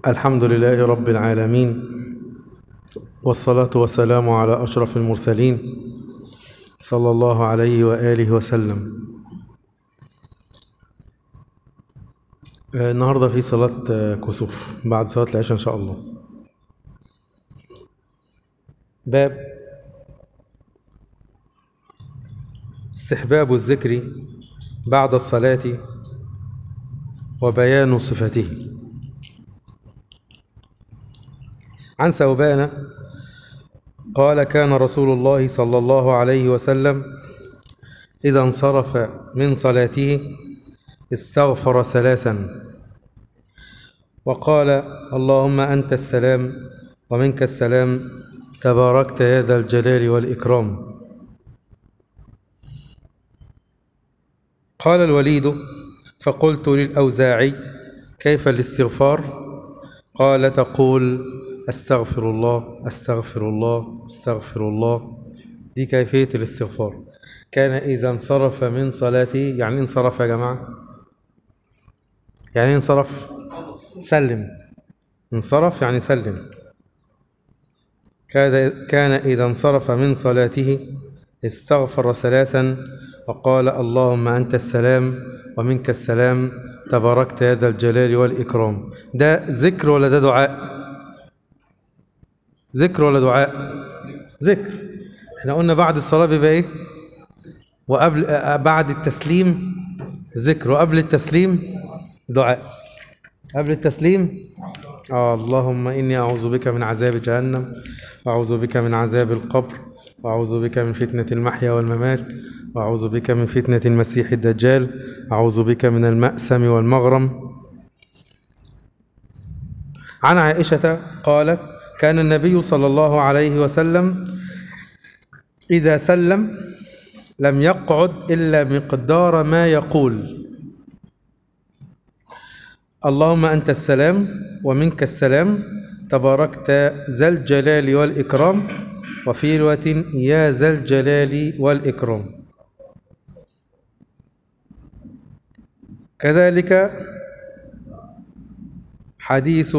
الحمد لله رب العالمين والصلاة والسلام على أشرف المرسلين صلى الله عليه وآله وسلم آه، النهاردة في صلاة آه، كسوف بعد صلاة العشاء إن شاء الله باب استحباب الذكر بعد الصلاة وبيان صفته عن ثوبان قال كان رسول الله صلى الله عليه وسلم إذا انصرف من صلاته استغفر ثلاثا وقال اللهم أنت السلام ومنك السلام تباركت يا ذا الجلال والإكرام قال الوليد فقلت للأوزاعي كيف الاستغفار قال تقول أستغفر الله أستغفر الله أستغفر الله دي كيفية الاستغفار كان إذا انصرف من صلاته يعني انصرف يا جماعة يعني انصرف سلم انصرف يعني سلم كان كان إذا انصرف من صلاته استغفر ثلاثا وقال اللهم أنت السلام ومنك السلام تباركت يا ذا الجلال والإكرام ده ذكر ولا ده دعاء ذكر ولا دعاء ذكر احنا قلنا بعد الصلاة بيبقى ايه وقبل آه، بعد التسليم ذكر وقبل التسليم دعاء قبل التسليم آه اللهم إني أعوذ بك من عذاب جهنم وأعوذ بك من عذاب القبر وأعوذ بك من فتنة المحيا والممات وأعوذ بك من فتنة المسيح الدجال أعوذ بك من المأسم والمغرم عن عائشة قالت كان النبي صلى الله عليه وسلم إذا سلم لم يقعد إلا مقدار ما يقول اللهم أنت السلام ومنك السلام تباركت ذا الجلال والإكرام وفي رواية يا ذا الجلال والإكرام كذلك حديث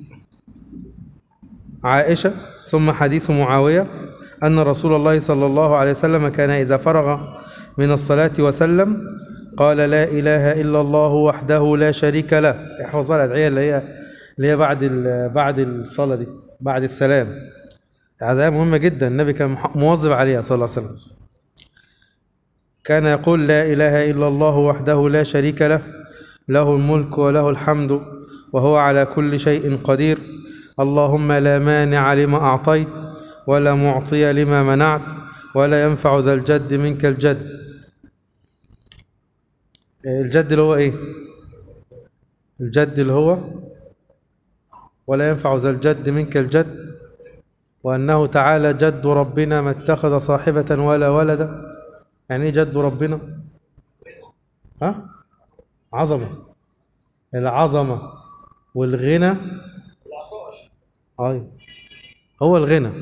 عائشة ثم حديث معاوية أن رسول الله صلى الله عليه وسلم كان إذا فرغ من الصلاة وسلم قال لا إله إلا الله وحده لا شريك له احفظوا الأدعية اللي هي اللي هي بعد ال- بعد الصلاة دي بعد السلام أدعية مهمة جدا النبي كان مح- مواظب عليها صلى الله عليه وسلم كان يقول لا إله إلا الله وحده لا شريك له له الملك وله الحمد وهو على كل شيء قدير اللهم لا مانع لما أعطيت ولا معطي لما منعت ولا ينفع ذا الجد منك الجد الجد اللي هو ايه الجد اللي هو ولا ينفع ذا الجد منك الجد وأنه تعالى جد ربنا ما اتخذ صاحبة ولا ولدا يعني ايه جد ربنا ها عظمة العظمة والغنى أيوة هو الغنى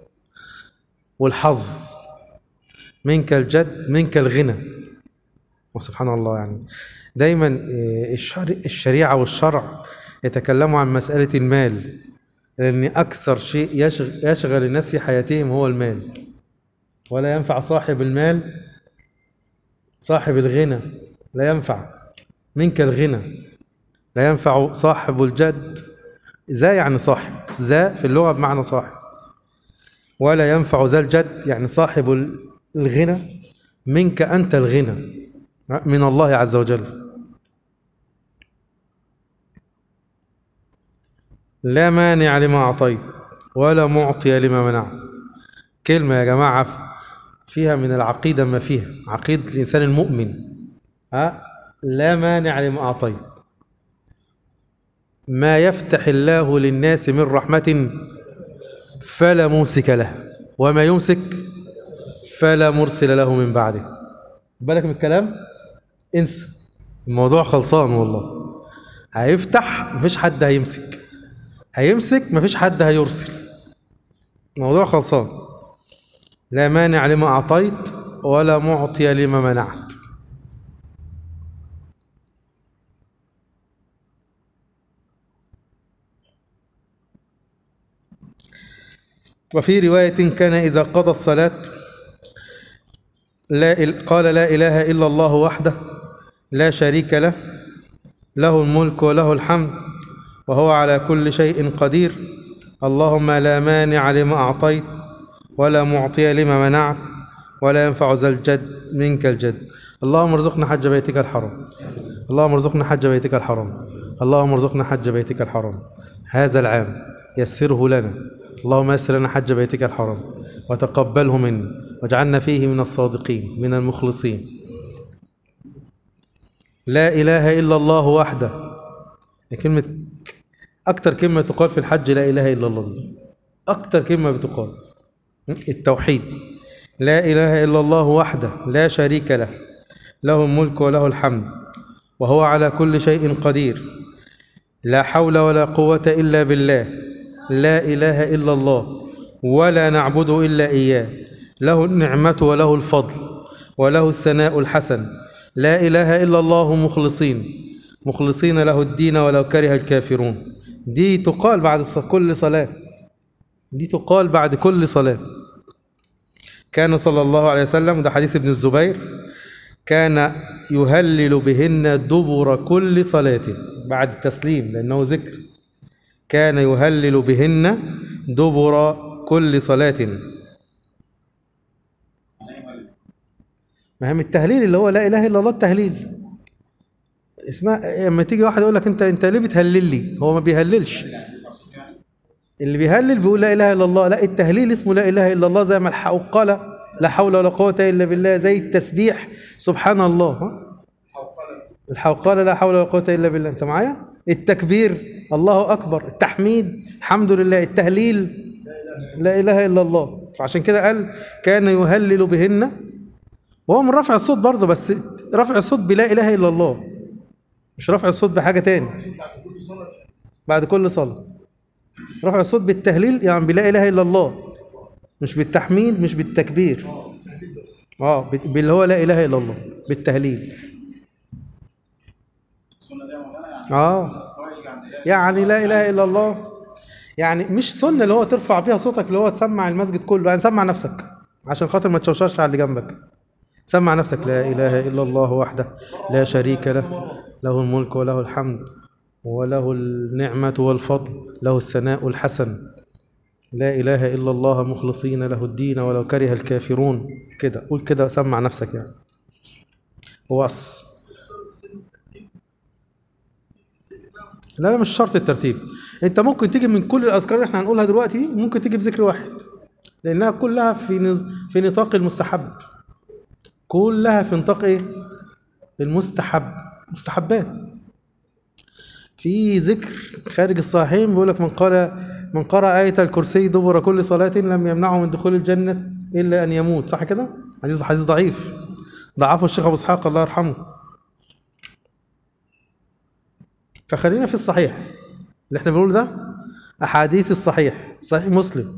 والحظ منك الجد منك الغنى وسبحان الله يعني دايما آه، الشر- الشريعة والشرع يتكلموا عن مسألة المال لأن أكثر شيء يشغ- يشغل الناس في حياتهم هو المال ولا ينفع صاحب المال صاحب الغنى لا ينفع منك الغنى لا ينفع صاحب الجد ذا يعني صاحب ذا في اللغة بمعنى صاحب ولا ينفع ذا الجد يعني صاحب ال- الغنى منك أنت الغنى من الله عز وجل لا مانع لما أعطيت ولا معطي لما منعت كلمة يا جماعة فيها من العقيدة ما فيها عقيدة الإنسان المؤمن ها لا مانع لما أعطيت ما يفتح الله للناس من رحمة فلا ممسك له وما يمسك فلا مرسل له من بعده بالك من الكلام انسى الموضوع خلصان والله هيفتح مفيش حد هيمسك هيمسك مفيش حد هيرسل الموضوع خلصان لا مانع لما أعطيت ولا معطي لما منعت وفي رواية كان إذا قضى الصلاة لا إل- قال لا إله إلا الله وحده لا شريك له له الملك وله الحمد وهو على كل شيء قدير اللهم لا مانع لما أعطيت ولا معطي لما منعت ولا ينفع ذا الجد منك الجد اللهم ارزقنا حج بيتك الحرام اللهم ارزقنا حج بيتك الحرام اللهم ارزقنا حج بيتك الحرام هذا العام يسره لنا اللهم يسر لنا حج بيتك الحرام وتقبله مني واجعلنا فيه من الصادقين من المخلصين لا إله إلا الله وحده كلمة أكتر كلمة تقال في الحج لا إله إلا الله دي أكتر كلمة بتقال التوحيد لا إله إلا الله وحده لا شريك له له الملك وله الحمد وهو على كل شيء قدير لا حول ولا قوة إلا بالله لا إله إلا الله ولا نعبد إلا إياه له النعمة وله الفضل وله الثناء الحسن لا إله إلا الله مخلصين مخلصين له الدين ولو كره الكافرون دي تقال بعد ص- كل صلاة دي تقال بعد كل صلاة كان صلى الله عليه وسلم ده حديث ابن الزبير كان يهلل بهن دبر كل صلاة بعد التسليم لأنه ذكر كان يهلل بهن دبر كل صلاة ما هي من التهليل اللي هو لا إله إلا الله التهليل اسمها لما تيجي واحد يقول لك انت انت ليه بتهلل لي هو ما بيهللش اللي بيهلل بيقول لا اله الا الله لا التهليل اسمه لا اله الا الله زي ما الحوقله لا حول ولا قوه الا بالله زي التسبيح سبحان الله ها؟ الحوقله لا حول ولا قوه الا بالله انت معايا التكبير الله اكبر التحميد الحمد لله التهليل لا اله الا الله فعشان كده قال كان يهلل بهن وهو من رفع الصوت برضه بس رفع الصوت بلا اله الا الله مش رفع الصوت بحاجه تاني بعد كل صلاه رفع الصوت بالتهليل يعني بلا اله الا الله مش بالتحميد مش بالتكبير اه بت- باللي هو لا اله الا الله بالتهليل السنه دي يا مولانا يعني اه الأذكار يجي عند الله يعني لا اله الا الله يعني مش سنه اللي هو ترفع بيها صوتك اللي هو تسمع المسجد كله يعني سمع نفسك عشان خاطر ما تشوشرش على اللي جنبك سمع نفسك لا اله الا الله وحده لا شريك له له الملك وله الحمد وله النعمه والفضل له الثناء الحسن لا اله الا الله مخلصين له الدين ولو كره الكافرون كده قول كده سمع نفسك يعني وص لا لا مش شرط الترتيب انت ممكن تيجي من كل الاذكار اللي احنا هنقولها دلوقتي ممكن تيجي بذكر واحد لانها كلها في نز... في نطاق المستحب كلها في نطاق ايه المستحب مستحبات في ذكر خارج الصحيحين بيقول لك من قال من قرأ آية الكرسي دبر كل صلاة لم يمنعه من دخول الجنة إلا أن يموت صح كده؟ حديث حديث ضعيف ضعفه الشيخ أبو إسحاق الله يرحمه فخلينا في الصحيح اللي احنا بنقول ده احاديث الصحيح صحيح مسلم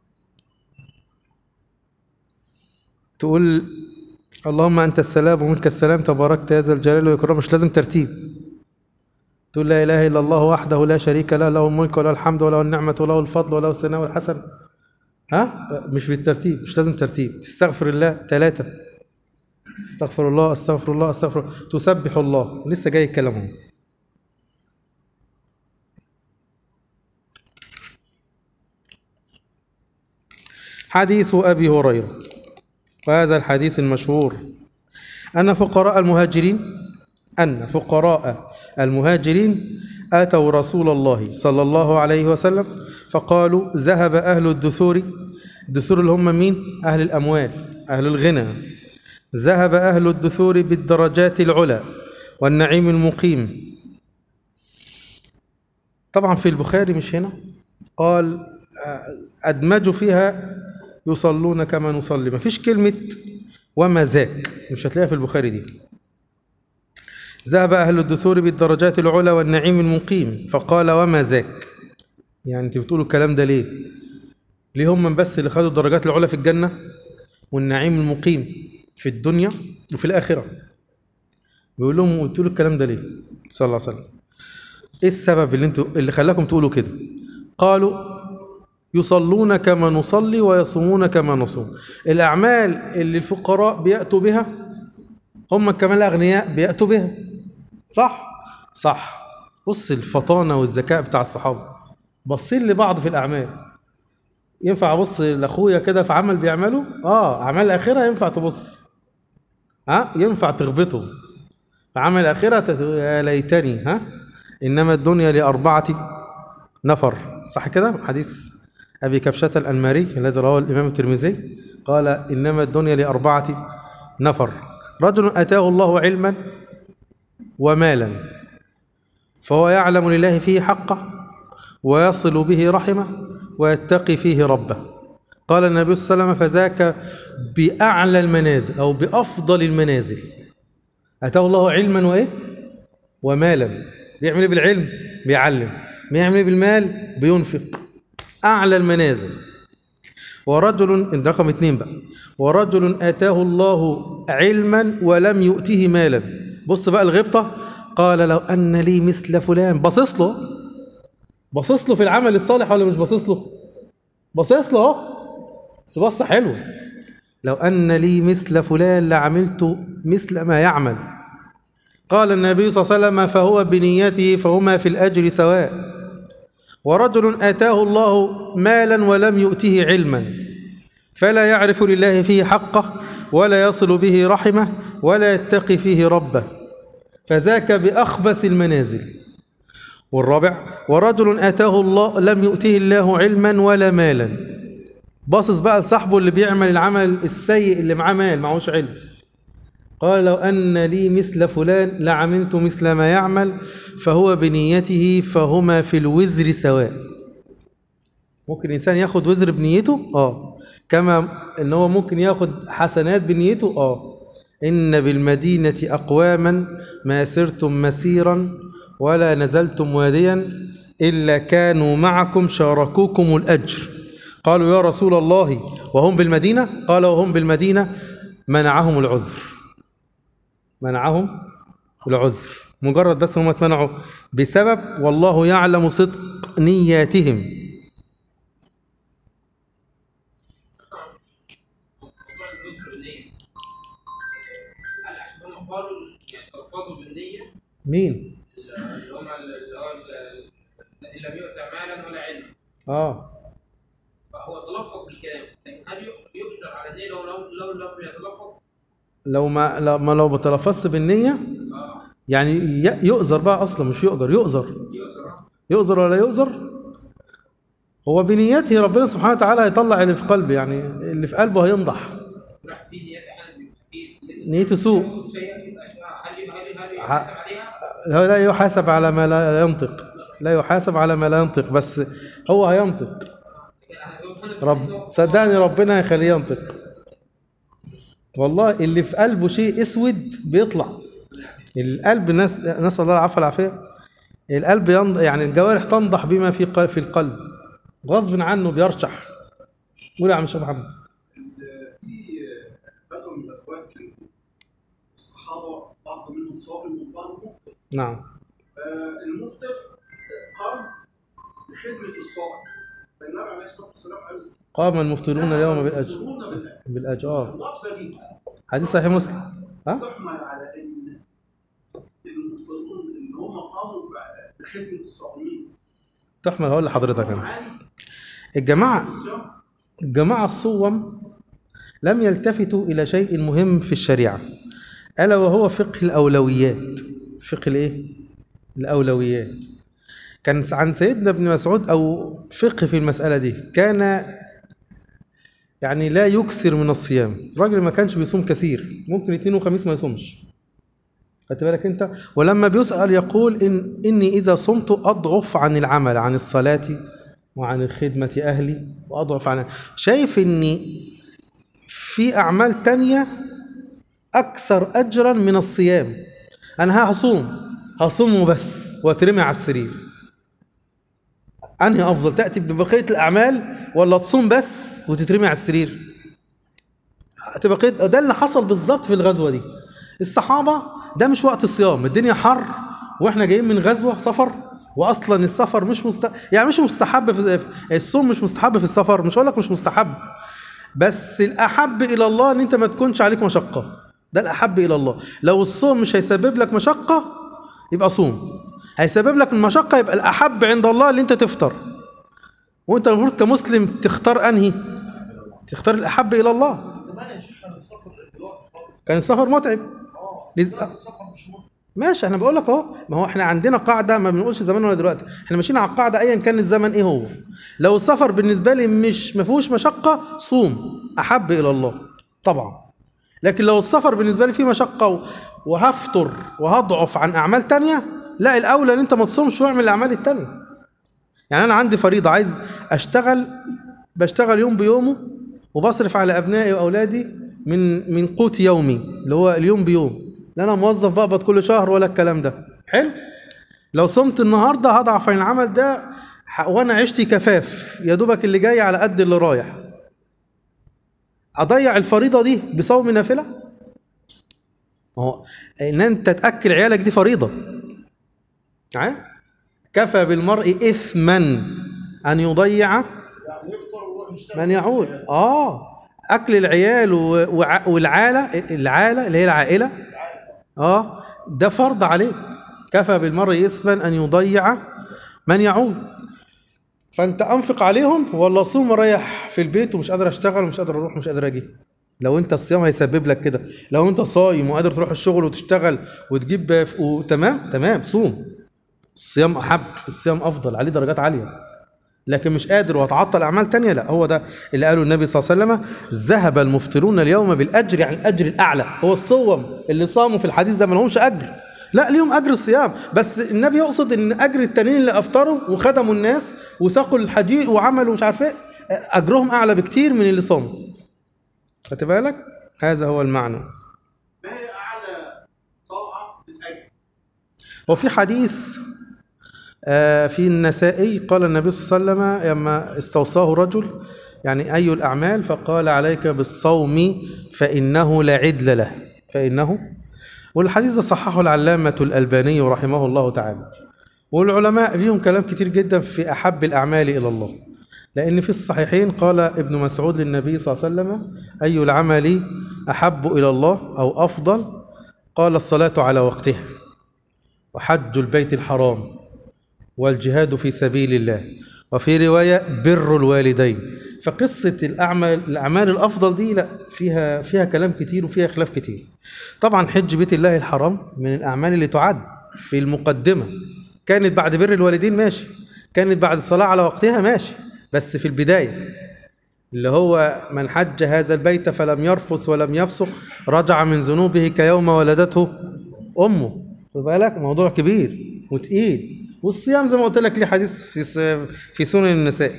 تقول اللهم انت السلام ومنك السلام تباركت يا ذا الجلال والاكرام مش لازم ترتيب تقول لا اله الا الله وحده لا شريك له له الملك وله الحمد وله النعمه وله الفضل وله الثناء الحسن ها مش بالترتيب مش لازم ترتيب تستغفر الله ثلاثه استغفر الله استغفر الله استغفر الله. تسبح الله لسه جاي الكلام اهو حديث أبي هريرة وهذا الحديث المشهور أن فقراء المهاجرين أن فقراء المهاجرين أتوا رسول الله صلى الله عليه وسلم فقالوا ذهب أهل الدثور الدثور اللي هم مين؟ أهل الأموال أهل الغنى ذهب أهل الدثور بالدرجات العلى والنعيم المقيم طبعا في البخاري مش هنا قال آه، أدمجوا فيها يصلون كما نصلي مفيش كلمة وما ذاك مش هتلاقيها في البخاري دي ذهب أهل الدثور بالدرجات العلى والنعيم المقيم فقال وما ذاك يعني انتوا بتقولوا الكلام ده ليه ليه هم بس اللي خدوا الدرجات العلى في الجنة والنعيم المقيم في الدنيا وفي الآخرة بيقول لهم قلت له الكلام ده ليه صلى الله عليه وسلم ايه السبب اللي انتوا اللي خلاكم تقولوا كده قالوا يصلون كما نصلي ويصومون كما نصوم الأعمال اللي الفقراء بيأتوا بها هم كمان الأغنياء بيأتوا بها صح؟ صح بص الفطانة والذكاء بتاع الصحابة باصين لبعض في الأعمال ينفع أبص لأخويا كده في عمل بيعمله؟ آه أعمال الآخرة ينفع تبص ها ينفع تغبطه عمل الآخرة تت- يا ليتني ها إنما الدنيا لأربعة نفر صح كده حديث أبي كبشة الأنماري الذي رواه الإمام الترمذي قال إنما الدنيا لأربعة نفر رجل أتاه الله علما ومالا فهو يعلم لله فيه حقه ويصل به رحمه ويتقي فيه ربه قال النبي صلى الله عليه وسلم فذاك بأعلى المنازل أو بأفضل المنازل أتاه الله علما وإيه ومالا بيعمل إيه بالعلم بيعلم بيعمل إيه بالمال بينفق أعلى المنازل ورجل رقم اتنين بقى ورجل آتاه الله علما ولم يؤته مالا بص بقى الغبطة قال لو أن لي مثل فلان باصص له باصص له في العمل الصالح ولا مش باصص له باصص له اهو بس بصة حلوة لو أن لي مثل فلان لعملت مثل ما يعمل قال النبي صلى الله عليه وسلم فهو بنيته فهما في الأجر سواء ورجل آتاه الله مالا ولم يؤته علما فلا يعرف لله فيه حقه ولا يصل به رحمه ولا يتقي فيه ربه فذاك بأخبث المنازل والرابع ورجل آتاه الله لم يؤته الله علما ولا مالا باصص بقى لصاحبه اللي بيعمل العمل السيء اللي معاه مال معهوش علم قال لو أن لي مثل فلان لعملت مثل ما يعمل فهو بنيته فهما في الوزر سواء ممكن الإنسان ياخد وزر بنيته آه كما إن هو ممكن ياخد حسنات بنيته آه إن بالمدينة أقواما ما سرتم مسيرا ولا نزلتم واديا إلا كانوا معكم شاركوكم الأجر قالوا يا رسول الله وهم بالمدينة قال وهم بالمدينة منعهم العذر منعهم العذر مجرد بس هم اتمنعوا بسبب والله يعلم صدق نياتهم موضوع الجزء بالنية هل عشان هم قالوا يعني تلفظوا بالنية مين اللي هم اللي هو ال- الذي لم يؤتى مالا ولا علما اه فهو تلفظ بالكلام لكن هل يؤ- يؤجر على النية لو لو لو لم يتلفظ؟ لو ما لو ما لو بتلفظت بالنية اه يعني ي- يؤذر بقى اصلا مش يؤجر يؤذر يؤجر يؤذر ولا يؤذر هو بنيته ربنا سبحانه وتعالى هيطلع اللي في قلبه يعني اللي في قلبه هينضح راح في نيات احيانا بيبقى في نيته سوء سيئة يبقى شوية- هل هل هل ح- يحاسب عليها؟ هو لا يحاسب على ما لا ينطق لا يحاسب على ما لا ينطق بس هو هينطق رب صدقني ربنا هيخليه ينطق والله اللي في قلبه شيء اسود بيطلع القلب ناس نسال الله العفو والعافيه القلب ينض... يعني الجوارح تنضح بما في قل... في القلب غصب عنه بيرشح قول يا عم شيخ محمد في غزوه من الغزوات كان الصحابه بعض منهم صائم وبعض مفطر نعم فالمفطر قام بخدمه الصائم فالنبي عليه الصلاه والسلام قال قام المفطرون اليوم بالاجر يفطرون بالأجر. بالاجر اه اللفظه دي حديث صحيح مسلم ها تحمل على ان المفطرون ان هم قاموا بخدمه الصائمين تحمل هقول لحضرتك انا عالي الجماعه الصيام الجماعة الصوم لم يلتفتوا إلى شيء مهم في الشريعة ألا وهو فقه الأولويات فقه الإيه؟ الأولويات كان عن سيدنا ابن مسعود أو فقه في المسألة دي كان يعني لا يكثر من الصيام الراجل ما كانش بيصوم كثير ممكن اثنين وخميس ما يصومش خدت بالك انت ولما بيسأل يقول إن إني إذا صمت أضعف عن العمل عن الصلاة وعن خدمة أهلي وأضعف عن شايف إن في أعمال تانية أكثر أجرا من الصيام أنا هصوم هصوم بس واترمي على السرير أنهي أفضل تأتي ببقية الأعمال ولا تصوم بس وتترمي على السرير بقية ده اللي حصل بالظبط في الغزوة دي الصحابة ده مش وقت الصيام الدنيا حر واحنا جايين من غزوة سفر واصلا السفر مش مست... يعني مش مستحب في الصوم مش مستحب في السفر مش هقول لك مش مستحب بس الاحب الى الله ان انت ما تكونش عليك مشقه ده الاحب الى الله لو الصوم مش هيسبب لك مشقه يبقى صوم هيسبب لك المشقه يبقى الاحب عند الله اللي انت تفطر وانت المفروض كمسلم تختار انهي تختار الاحب الى الله زمان يا شيخ كان السفر دلوقتي خالص كان السفر متعب اه لز- زمان السفر مش مطلق ماشي احنا بقول لك اهو ما هو احنا عندنا قاعده ما بنقولش زمان ولا دلوقتي احنا ماشيين على القاعده ايا كان الزمن ايه هو لو السفر بالنسبه لي مش ما فيهوش مشقه صوم احب الى الله طبعا لكن لو السفر بالنسبه لي فيه مشقه و- وهفطر وهضعف عن اعمال تانية لا الاولى ان انت ما تصومش واعمل الاعمال التانية يعني انا عندي فريضه عايز اشتغل بشتغل يوم بيومه وبصرف على ابنائي واولادي من من قوت يومي اللي هو اليوم بيوم لا انا موظف بقبض كل شهر ولا الكلام ده حلو لو صمت النهارده هضعف عن العمل ده ح- وانا عشتي كفاف يا دوبك اللي جاي على قد اللي رايح اضيع الفريضه دي بصوم نافله ما هو ان انت تاكل عيالك دي فريضه ها كفى بالمرء اثما ان يضيع يعني يفطر ويروح يشتغل من يعول اه اكل العيال و- وع- والعاله العاله اللي هي العائله اه ده فرض عليك كفى بالمرء اثما ان يضيع من يعول فانت انفق عليهم ولا صوم وريح في البيت ومش قادر اشتغل ومش قادر اروح ومش قادر اجي لو انت الصيام هيسبب لك كده لو انت صايم وقادر تروح الشغل وتشتغل وتجيب ف- وتمام تمام صوم الصيام احب الصيام افضل عليه درجات عاليه لكن مش قادر وهتعطل اعمال تانية لا هو ده اللي قاله النبي صلى الله عليه وسلم ذهب المفطرون اليوم بالاجر يعني الاجر الاعلى هو الصوم اللي صاموا في الحديث ده ما لهمش اجر لا ليهم اجر الصيام بس النبي يقصد ان اجر التانيين اللي افطروا وخدموا الناس وساقوا الحديق وعملوا مش عارف ايه اجرهم اعلى بكتير من اللي صاموا خدت بالك هذا هو المعنى ما هي اعلى طاعه الاجر وفي حديث آه، في النسائي قال النبي صلى الله عليه وسلم لما استوصاه رجل يعني أي الأعمال فقال عليك بالصوم فإنه لا عدل له فإنه والحديث ده صححه العلامة الألباني رحمه الله تعالى والعلماء ليهم كلام كتير جدا في أحب الأعمال إلى الله لأن في الصحيحين قال ابن مسعود للنبي صلى الله عليه وسلم أي العمل أحب إلى الله أو أفضل قال الصلاة على وقتها وحج البيت الحرام والجهاد في سبيل الله وفي رواية بر الوالدين فقصة الأعمال الأعمال الأفضل دي لا فيها فيها كلام كتير وفيها خلاف كتير طبعا حج بيت الله الحرام من الأعمال اللي تعد في المقدمة كانت بعد بر الوالدين ماشي كانت بعد الصلاة على وقتها ماشي بس في البداية اللي هو من حج هذا البيت فلم يرفث ولم يفسق رجع من ذنوبه كيوم ولدته امه خد بالك موضوع كبير وتقيل والصيام زي ما قلت لك ليه حديث في س- في سنن النساء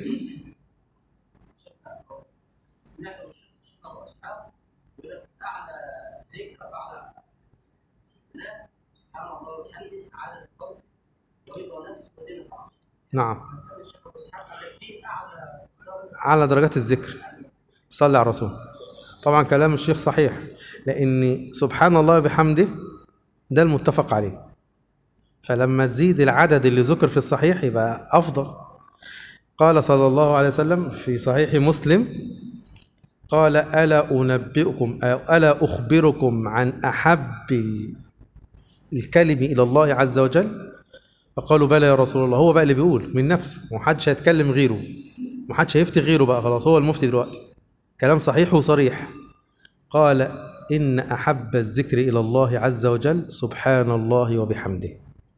سمعت الشيخ واصحابه يقول لك اعلى ذكر اعلى لا سبحان الله وبحمده على القلب ورضا نفس وزينة العرش نعم الشيخ واصحابه قال لك دي اعلى درجة على درجات الذكر صلى على الرسول طبعا كلام الشيخ صحيح لان سبحان الله وبحمده ده المتفق عليه فلما تزيد العدد اللي ذكر في الصحيح يبقى افضل قال صلى الله عليه وسلم في صحيح مسلم قال الا انبئكم أو الا اخبركم عن احب ال- الكلم الى الله عز وجل فقالوا بلى يا رسول الله هو بقى اللي بيقول من نفسه ومحدش هيتكلم غيره محدش هيفتي غيره بقى خلاص هو المفتي دلوقتي كلام صحيح وصريح قال إن أحب الذكر إلى الله عز وجل سبحان الله وبحمده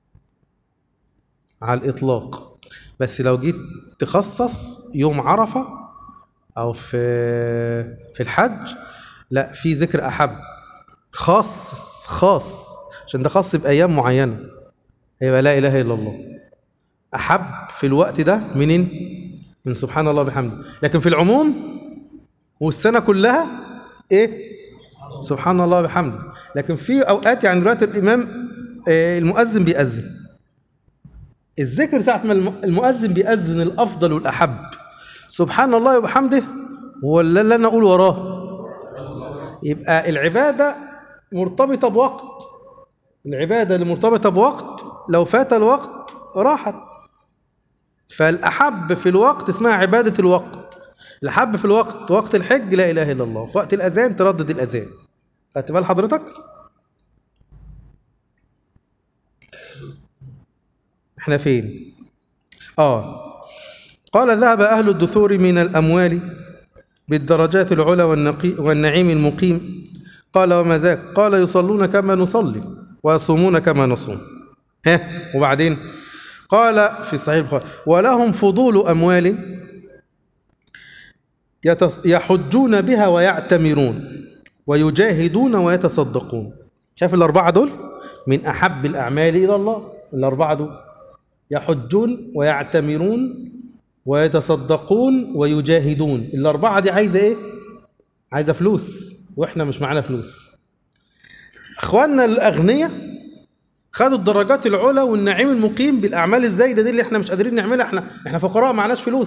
على الإطلاق بس لو جيت تخصص يوم عرفة أو في في الحج لا في ذكر أحب خاص خاص عشان ده خاص بأيام معينة هيبقى لا إله إلا الله أحب في الوقت ده منين؟ من سبحان الله وبحمده لكن في العموم والسنة كلها إيه؟ سبحان الله وبحمده لكن في أوقات يعني دلوقتي الإمام آه، المؤذن بيأذن الذكر ساعة ما الم- المؤذن بيأذن الأفضل والأحب سبحان الله وبحمده ولا اللي أنا أقول وراه يبقى العبادة مرتبطة بوقت العبادة اللي مرتبطة بوقت لو فات الوقت راحت فالأحب في الوقت اسمها عبادة الوقت الأحب في الوقت وقت الحج لا إله إلا الله في وقت الأذان تردد الأذان خدت بال حضرتك؟ احنا فين؟ اه قال ذهب أهل الدثور من الأموال بالدرجات العلى والنقي والنعيم المقيم قال وما ذاك قال يصلون كما نصلي ويصومون كما نصوم ها وبعدين قال في صحيح البخاري ولهم فضول أموال يتص- يحجون بها ويعتمرون ويجاهدون ويتصدقون شايف الأربعة دول من أحب الأعمال إلى الله الأربعة دول يحجون ويعتمرون ويتصدقون ويجاهدون الأربعة دي عايزة إيه؟ عايزة فلوس وإحنا مش معانا فلوس إخواننا الأغنياء خدوا الدرجات العلى والنعيم المقيم بالأعمال الزايدة دي اللي إحنا مش قادرين نعملها إحنا إحنا فقراء معناش فلوس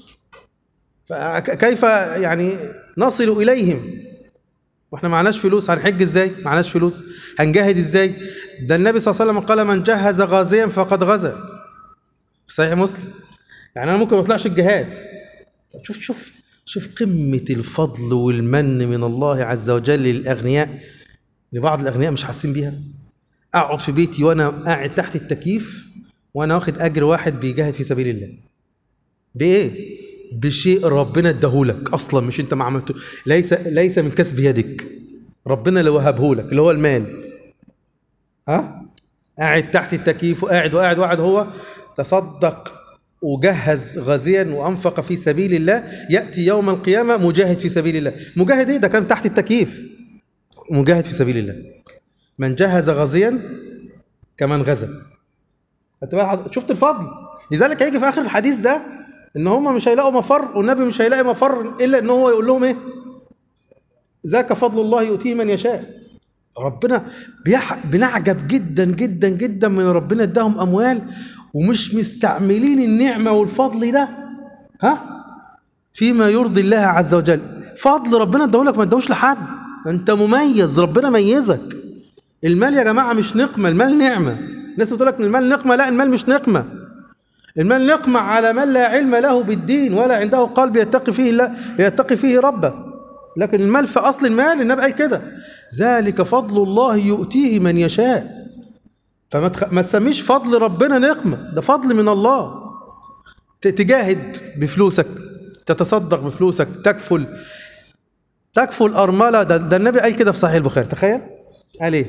فكيف يعني نصل إليهم واحنا معناش فلوس هنحج ازاي معناش فلوس هنجاهد ازاي ده النبي صلى الله عليه وسلم قال من جهز غازيا فقد غزا في صحيح مسلم يعني انا ممكن ما اطلعش الجهاد شوف شوف شوف قمة الفضل والمن من الله عز وجل للأغنياء لبعض الأغنياء مش حاسين بيها أقعد في بيتي وأنا قاعد تحت التكييف وأنا واخد أجر واحد بيجاهد في سبيل الله بإيه؟ بشيء ربنا اداهولك أصلا مش أنت ما عملته ليس ليس من كسب يدك ربنا اللي وهبهولك اللي هو المال ها؟ قاعد تحت التكييف وقاعد وقاعد وقاعد هو تصدق وجهز غازيا وانفق في سبيل الله ياتي يوم القيامه مجاهد في سبيل الله مجاهد ايه ده كان تحت التكييف مجاهد في سبيل الله من جهز غازيا كمن غزا خدت بالك حضرتك؟ شفت الفضل لذلك هيجي في اخر الحديث ده ان هم مش هيلاقوا مفر والنبي مش هيلاقي مفر الا ان هو يقول لهم ايه ذاك فضل الله يؤتيه من يشاء ربنا بيح... بنعجب جدا جدا جدا من ربنا اداهم اموال ومش مستعملين النعمه والفضل ده ها فيما يرضي الله عز وجل فضل ربنا اداهولك ما اداهوش لحد انت مميز ربنا ميزك المال يا جماعه مش نقمه المال نعمه الناس بتقول لك المال نقمه لا المال مش نقمه المال نقمه على من لا علم له بالدين ولا عنده قلب يتقي فيه الله يتقي فيه ربه لكن المال في اصل المال النبي قال كده ذلك فضل الله يؤتيه من يشاء فما تخ... ما تسميش فضل ربنا نقمه ده فضل من الله ت- تجاهد بفلوسك تتصدق بفلوسك تكفل تكفل أرملة ده, ده النبي قال كده في صحيح البخاري تخيل قال ايه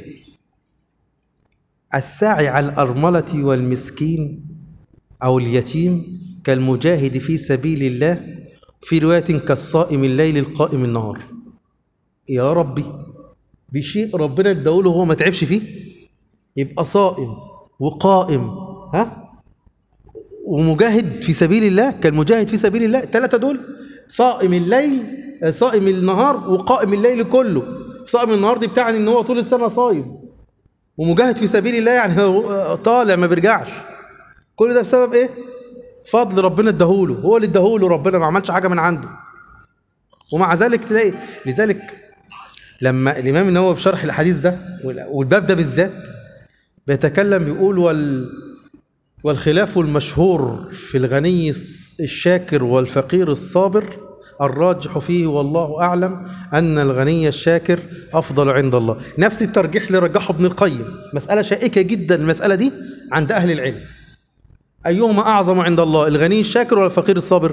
الساعي على الأرملة والمسكين أو اليتيم كالمجاهد في سبيل الله في رواية كالصائم الليل القائم النهار يا ربي بشيء ربنا اداهوله هو ما تعبش فيه يبقى صائم وقائم ها ومجاهد في سبيل الله كالمجاهد في سبيل الله الثلاثة دول صائم الليل آه، صائم النهار وقائم الليل كله صائم النهار دي بتاعني ان هو طول السنة صايم ومجاهد في سبيل الله يعني هو آه، طالع ما بيرجعش كل ده بسبب ايه فضل ربنا اداهوله هو اللي اداهوله ربنا ما عملش حاجة من عنده ومع ذلك تلاقي لذلك لما الامام النووي في شرح الحديث ده والباب ده بالذات بيتكلم بيقول وال والخلاف المشهور في الغني الشاكر والفقير الصابر الراجح فيه والله اعلم ان الغني الشاكر افضل عند الله نفس الترجيح اللي رجحه ابن القيم مساله شائكه جدا المساله دي عند اهل العلم ايهما اعظم عند الله الغني الشاكر ولا الفقير الصابر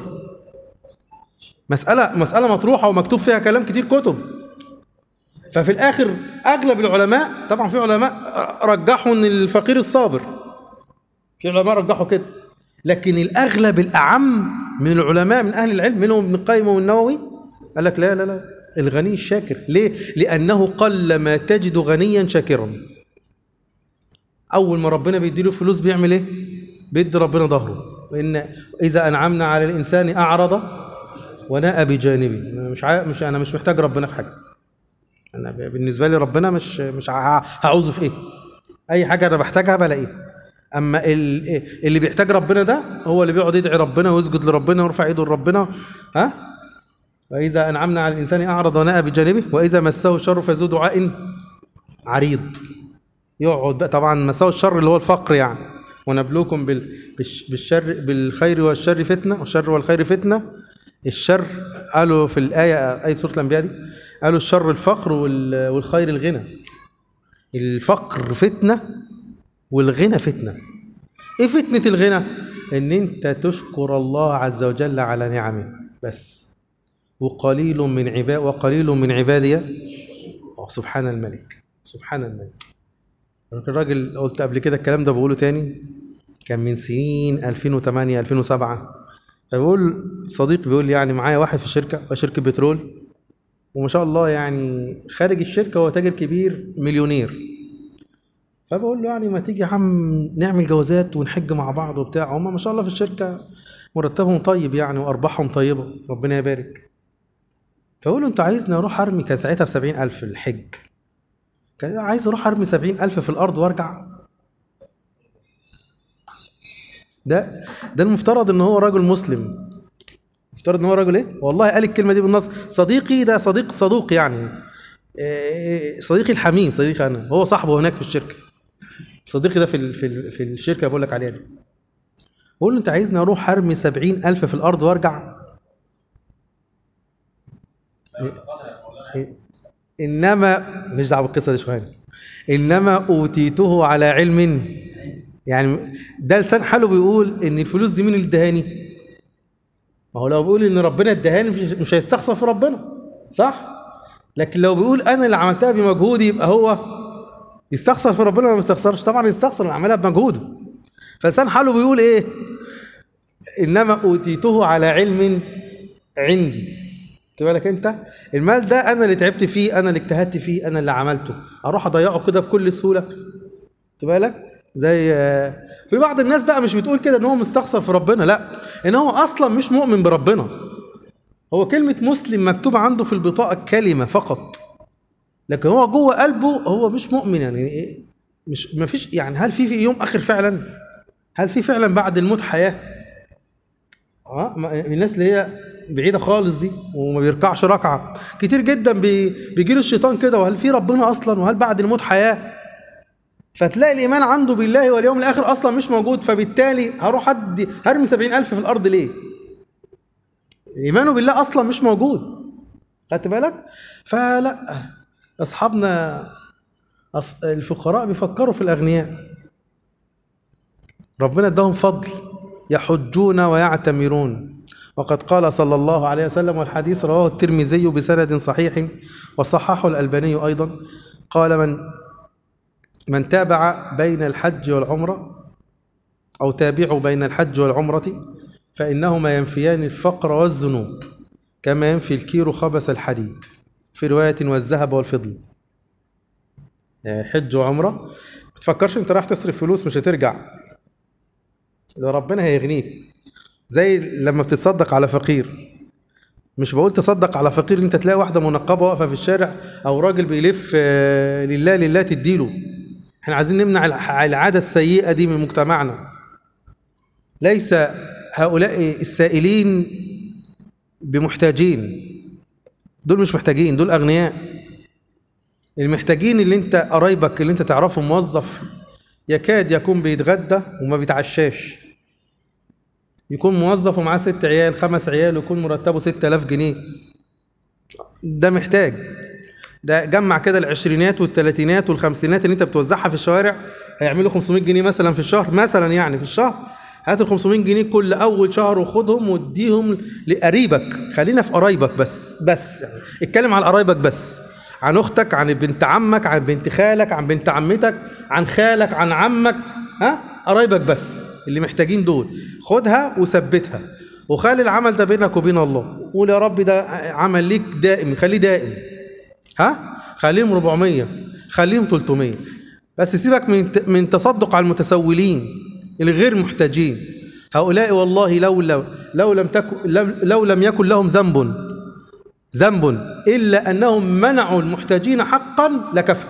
مساله مساله مطروحه ومكتوب فيها كلام كتير كتب ففي الاخر اغلب العلماء طبعا في علماء رجحوا ان الفقير الصابر في علماء رجحوا كده لكن الاغلب الاعم من العلماء من اهل العلم منهم ابن القيم والنووي قال لك لا لا لا الغني الشاكر ليه لانه قل ما تجد غنيا شاكرا اول ما ربنا بيديله فلوس بيعمل ايه بيدي ربنا ظهره وان اذا انعمنا على الانسان اعرض وناء بجانبه أنا مش عا... مش انا مش محتاج ربنا في حاجه انا ب- بالنسبه لي ربنا مش مش ع- هعوزه في ايه اي حاجه انا بحتاجها بلاقيها اما ال- اللي بيحتاج ربنا ده هو اللي بيقعد يدعي ربنا ويسجد لربنا ويرفع ايده لربنا ها واذا انعمنا على الانسان اعرض وناء بجانبه واذا مسه الشر فذو دعاء عريض يقعد بقى طبعا مساوي الشر اللي هو الفقر يعني ونبلوكم بال- بالش- بالشر بالخير والشر فتنة والشر والخير فتنة الشر قالوا في الآية آية سورة الأنبياء دي قالوا الشر الفقر وال- والخير الغنى الفقر فتنة والغنى فتنة ايه فتنة الغنى ان انت تشكر الله عز وجل على نعمه بس وقليل من عباد وقليل من عبادي آه، سبحان الملك سبحان الملك الراجل قلت قبل كده الكلام ده بقوله تاني كان من سنين 2008 2007 فبقول صديق بيقول لي يعني معايا واحد في شركه شركه بترول وما شاء الله يعني خارج الشركه هو تاجر كبير مليونير فبقول له يعني ما تيجي يا عم نعمل جوازات ونحج مع بعض وبتاع هم ما شاء الله في الشركه مرتبهم طيب يعني وارباحهم طيبه ربنا يبارك فبقول له انت عايزني اروح ارمي كان ساعتها ب 70000 الحج كان عايز اروح ارمي 70000 في الارض وارجع ده ده المفترض ان هو راجل مسلم مفترض ان هو راجل ايه والله قال الكلمه دي بالنص صديقي ده صديق صدوق يعني إيه، صديقي الحميم صديقي انا هو صاحبه هناك في الشركه صديقي ده في ال- في ال- في الشركه بقول لك عليها دي بقول له انت عايزني اروح ارمي سبعين الف في الارض وارجع إيه؟ انما مش دعوه بالقصه دي شويه انما اوتيته على علم يعني ده لسان حاله بيقول ان الفلوس دي مين اللي ادهاني ما هو لو بيقول ان ربنا ادهاني مش مش هيستخسر في ربنا صح لكن لو بيقول انا اللي عملتها بمجهودي يبقى هو يستخسر في ربنا ولا ما يستخسرش طبعا يستخسر انا عملها بمجهوده فلسان حاله بيقول ايه انما اوتيته على علم عندي خد بالك انت المال ده انا اللي تعبت فيه انا اللي اجتهدت فيه انا اللي عملته اروح اضيعه كده بكل سهوله خد بالك زي آه، في بعض الناس بقى مش بتقول كده ان هو مستخسر في ربنا لا ان هو اصلا مش مؤمن بربنا هو كلمة مسلم مكتوبة عنده في البطاقة كلمة فقط لكن هو جوه قلبه هو مش مؤمن يعني إيه؟ مش ما فيش يعني هل في في يوم اخر فعلا هل في فعلا بعد الموت حياة اه ما- الناس اللي هي بعيدة خالص دي وما بيركعش ركعة كتير جدا بي بيجي له الشيطان كده وهل في ربنا اصلا وهل بعد الموت حياة فتلاقي الايمان عنده بالله واليوم الاخر اصلا مش موجود فبالتالي هروح ادي هرمي سبعين الف في الارض ليه ايمانه بالله اصلا مش موجود خدت بالك فلا اصحابنا أص... الفقراء بيفكروا في الاغنياء ربنا اداهم فضل يحجون ويعتمرون وقد قال صلى الله عليه وسلم والحديث رواه الترمذي بسند صحيح وصححه الألباني أيضا قال من من تابع بين الحج والعمرة أو تابعوا بين الحج والعمرة فإنهما ينفيان الفقر والذنوب كما ينفي الكير خبث الحديد في رواية والذهب والفضل يعني حج وعمرة ما تفكرش انت راح تصرف فلوس مش هترجع ده ربنا هيغنيك زي لما بتتصدق على فقير مش بقول تصدق على فقير انت تلاقي واحده منقبه واقفه في الشارع او راجل بيلف آه، لله لله تديله احنا عايزين نمنع الع- العاده السيئه دي من مجتمعنا ليس هؤلاء السائلين بمحتاجين دول مش محتاجين دول اغنياء المحتاجين اللي انت قرايبك اللي انت تعرفه موظف يكاد يكون بيتغدى وما بيتعشاش يكون موظف ومعاه ست عيال خمس عيال ويكون مرتبه ستة آلاف جنيه ده محتاج ده جمع كده العشرينات والثلاثينات والخمسينات اللي انت بتوزعها في الشوارع هيعملوا 500 جنيه مثلا في الشهر مثلا يعني في الشهر هات ال 500 جنيه كل اول شهر وخدهم واديهم لقريبك خلينا في قرايبك بس بس يعني اتكلم على قرايبك بس عن اختك عن بنت عمك عن بنت خالك عن بنت عمتك عن خالك عن عمك ها قرايبك بس اللي محتاجين دول خدها وثبتها وخلي العمل ده بينك وبين الله قول يا رب ده عمل ليك دائم خليه دائم ها خليهم 400 خليهم 300 بس سيبك من من تصدق على المتسولين الغير محتاجين هؤلاء والله لو لو لو لم تكن لم لو لم يكن لهم ذنب ذنب الا انهم منعوا المحتاجين حقا لكفى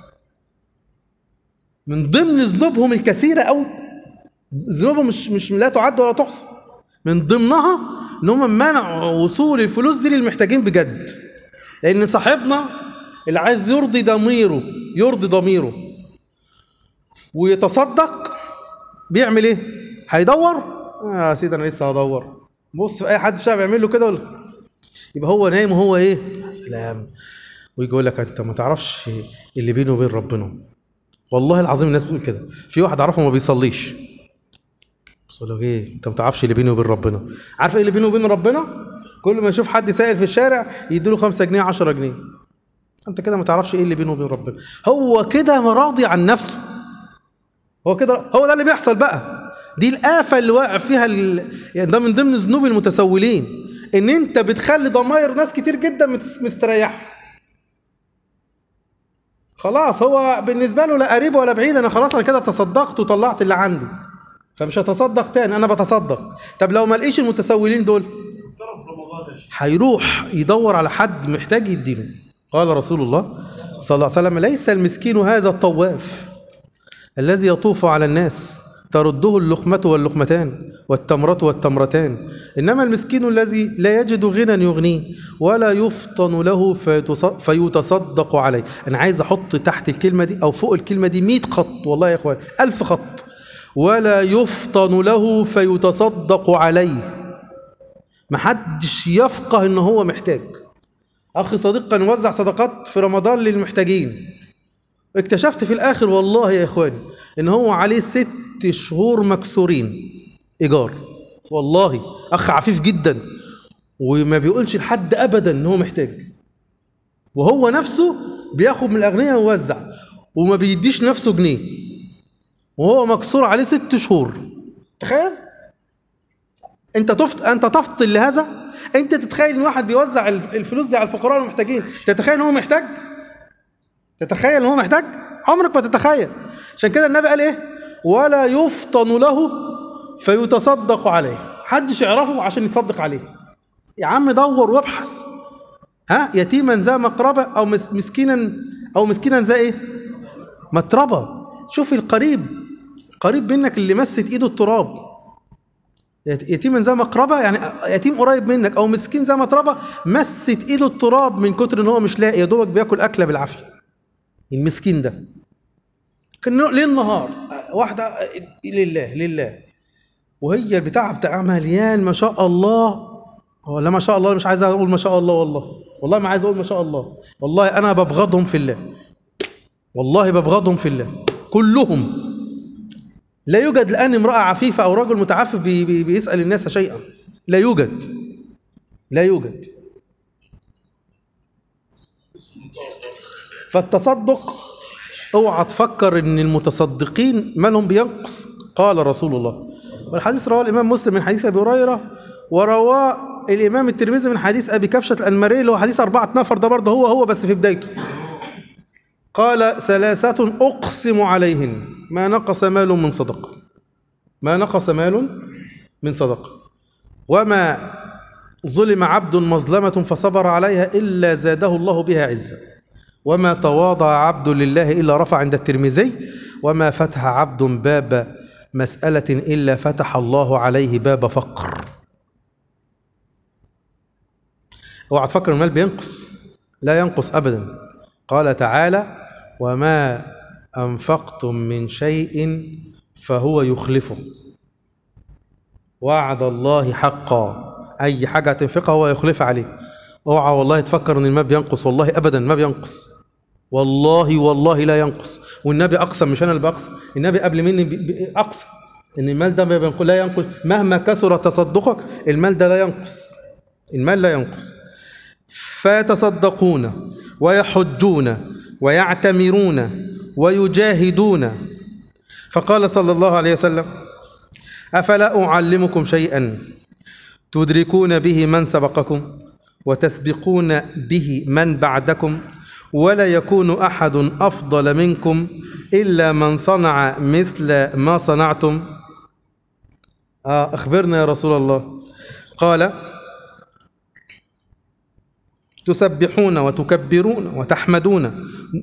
من ضمن ذنوبهم الكثيره قوي ذنوبهم مش مش لا تعد ولا تحصى من ضمنها ان هم منعوا وصول الفلوس دي للمحتاجين بجد لان صاحبنا اللي عايز يرضي ضميره يرضي ضميره ويتصدق بيعمل ايه هيدور آه يا سيدي انا لسه هدور بص في اي حد شاب يعمل له كده ولا- يبقى هو نايم وهو ايه يا سلام ويجي يقول لك انت ما تعرفش اللي بينه وبين ربنا والله العظيم الناس بتقول كده في واحد اعرفه ما بيصليش بس أقول له ايه انت ما تعرفش اللي بينه وبين ربنا عارف ايه اللي بينه وبين ربنا كل ما يشوف حد سائل في الشارع يديله 5 جنيه 10 جنيه انت كده ما تعرفش ايه اللي بينه وبين ربنا هو كده راضي عن نفسه هو كده هو ده اللي بيحصل بقى دي الآفة اللي واقع فيها ال... يعني ده من ضمن ذنوب المتسولين ان انت بتخلي ضماير ناس كتير جدا متس- مستريحه خلاص هو بالنسبه له لا قريب ولا بعيد انا خلاص انا كده تصدقت وطلعت اللي عندي فمش هتصدق تاني انا بتصدق طب لو ما لقيش المتسولين دول تعرف رمضان يا شيخ هيروح يدور على حد محتاج يديله قال رسول الله صلى الله عليه وسلم ليس المسكين هذا الطواف الذي يطوف على الناس ترده اللقمة واللقمتان والتمرة والتمرتان إنما المسكين الذي لا يجد غنى يغنيه ولا يفطن له فيتص- فيتصدق عليه أنا عايز أحط تحت الكلمة دي أو فوق الكلمة دي 100 خط والله يا إخوان ألف خط ولا يفطن له فيتصدق عليه محدش يفقه ان هو محتاج اخي صديق كان يوزع صدقات في رمضان للمحتاجين اكتشفت في الاخر والله يا اخواني ان هو عليه ست شهور مكسورين ايجار والله اخ عفيف جدا وما بيقولش لحد ابدا ان هو محتاج وهو نفسه بياخد من الاغنياء ويوزع وما بيديش نفسه جنيه وهو مكسور عليه ست شهور تخيل انت تفت انت تفطن لهذا انت تتخيل ان واحد بيوزع الف- الفلوس دي على الفقراء والمحتاجين تتخيل ان هو محتاج تتخيل ان هو محتاج عمرك ما تتخيل عشان كده النبي قال ايه ولا يفطن له فيتصدق عليه محدش يعرفه عشان يصدق عليه يا عم دور وابحث ها يتيما ذا مقربة او مس- مسكينا او مسكينا ذا ايه متربة شوف القريب قريب منك اللي مست ايده التراب يت- يتيما ذا مقربة يعني يتيم قريب منك او مسكين ذا متربة مست ايده التراب من كتر ان هو مش لاقي يا دوبك بياكل اكله بالعافيه المسكين ده كان ليل نهار واحده لله لله وهي البتاع بتاعها مليان ما شاء الله ولا ما شاء الله مش عايز اقول ما شاء الله والله والله ما عايز اقول ما شاء الله والله انا ببغضهم في الله والله ببغضهم في الله كلهم لا يوجد الآن امرأة عفيفة أو رجل متعفف بي بي بيسأل الناس شيئا لا يوجد لا يوجد فالتصدق اوعى تفكر ان المتصدقين مالهم بينقص قال رسول الله والحديث رواه الامام مسلم من حديث ابي هريره ورواه الامام الترمذي من حديث ابي كبشه الانماري اللي هو حديث اربعه نفر ده برضه هو هو بس في بدايته قال ثلاثة أقسم عليهن ما نقص مال من صدقة ما نقص مال من صدقة وما ظلم عبد مظلمة فصبر عليها إلا زاده الله بها عزة وما تواضع عبد لله إلا رفع عند الترمذي وما فتح عبد باب مسألة إلا فتح الله عليه باب فقر اوعى تفكر المال بينقص لا ينقص أبدا قال تعالى وما أنفقتم من شيء فهو يخلفه وعد الله حقا أي حاجة تنفقها هو يخلف عليه اوعى والله تفكر ان المال بينقص والله ابدا ما بينقص والله والله لا ينقص والنبي اقسم مش انا اللي بقسم النبي قبل مني بي- بي- اقسم ان المال ده ما بينقص لا ينقص مهما كثر تصدقك المال ده لا ينقص المال لا ينقص فيتصدقون ويحجون ويعتمرون ويجاهدون فقال صلى الله عليه وسلم افلا اعلمكم شيئا تدركون به من سبقكم وتسبقون به من بعدكم ولا يكون احد افضل منكم الا من صنع مثل ما صنعتم آه اخبرنا يا رسول الله قال تسبحون وتكبرون وتحمدون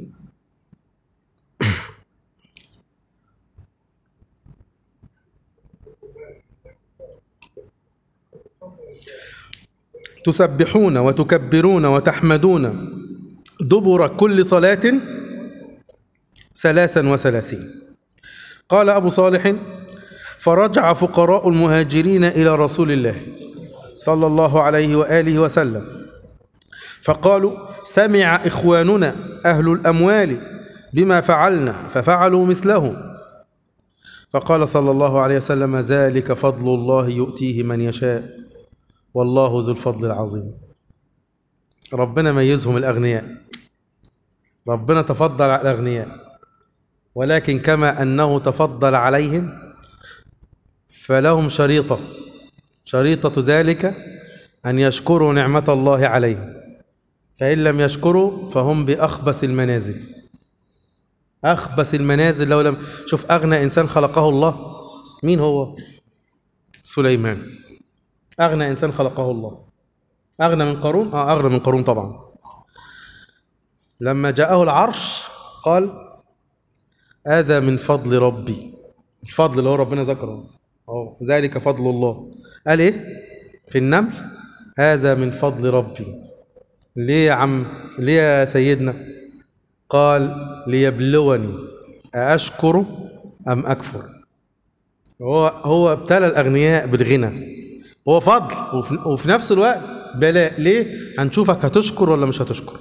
تسبحون وتكبرون وتحمدون دبر كل صلاة ثلاثا وثلاثين قال أبو صالح فرجع فقراء المهاجرين إلى رسول الله صلى الله عليه وآله وسلم فقالوا سمع إخواننا أهل الأموال بما فعلنا ففعلوا مثله فقال صلى الله عليه وسلم ذلك فضل الله يؤتيه من يشاء والله ذو الفضل العظيم ربنا ميزهم الأغنياء ربنا تفضل على الأغنياء ولكن كما أنه تفضل عليهم فلهم شريطة شريطة ذلك أن يشكروا نعمة الله عليهم فإن لم يشكروا فهم بأخبث المنازل أخبث المنازل لو لم شوف أغنى إنسان خلقه الله مين هو؟ سليمان أغنى إنسان خلقه الله أغنى من قارون؟ آه أغنى من قارون طبعا لما جاءه العرش قال هذا من فضل ربي الفضل اللي هو ربنا ذكره أهو ذلك فضل الله قال إيه؟ في النمل هذا من فضل ربي ليه يا عم ليه يا سيدنا قال ليبلوني أأشكر أم أكفر هو هو ابتلى الأغنياء بالغنى هو فضل وفي, وفي نفس الوقت بلاء ليه هنشوفك هتشكر ولا مش هتشكر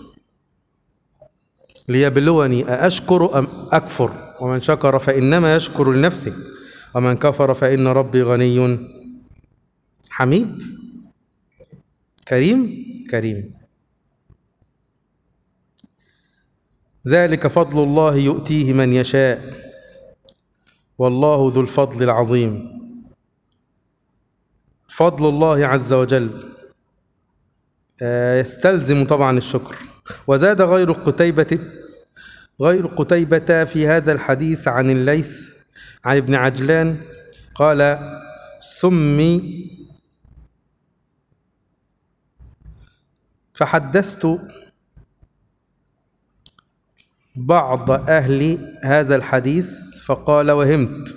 ليبلوني أأشكر أم أكفر ومن شكر فإنما يشكر لنفسه ومن كفر فإن ربي غني حميد كريم كريم ذلك فضل الله يؤتيه من يشاء والله ذو الفضل العظيم فضل الله عز وجل آه، يستلزم طبعا الشكر وزاد غير قتيبة غير قتيبة في هذا الحديث عن الليث عن ابن عجلان قال سمي فحدثت بعض أهل هذا الحديث فقال وهمت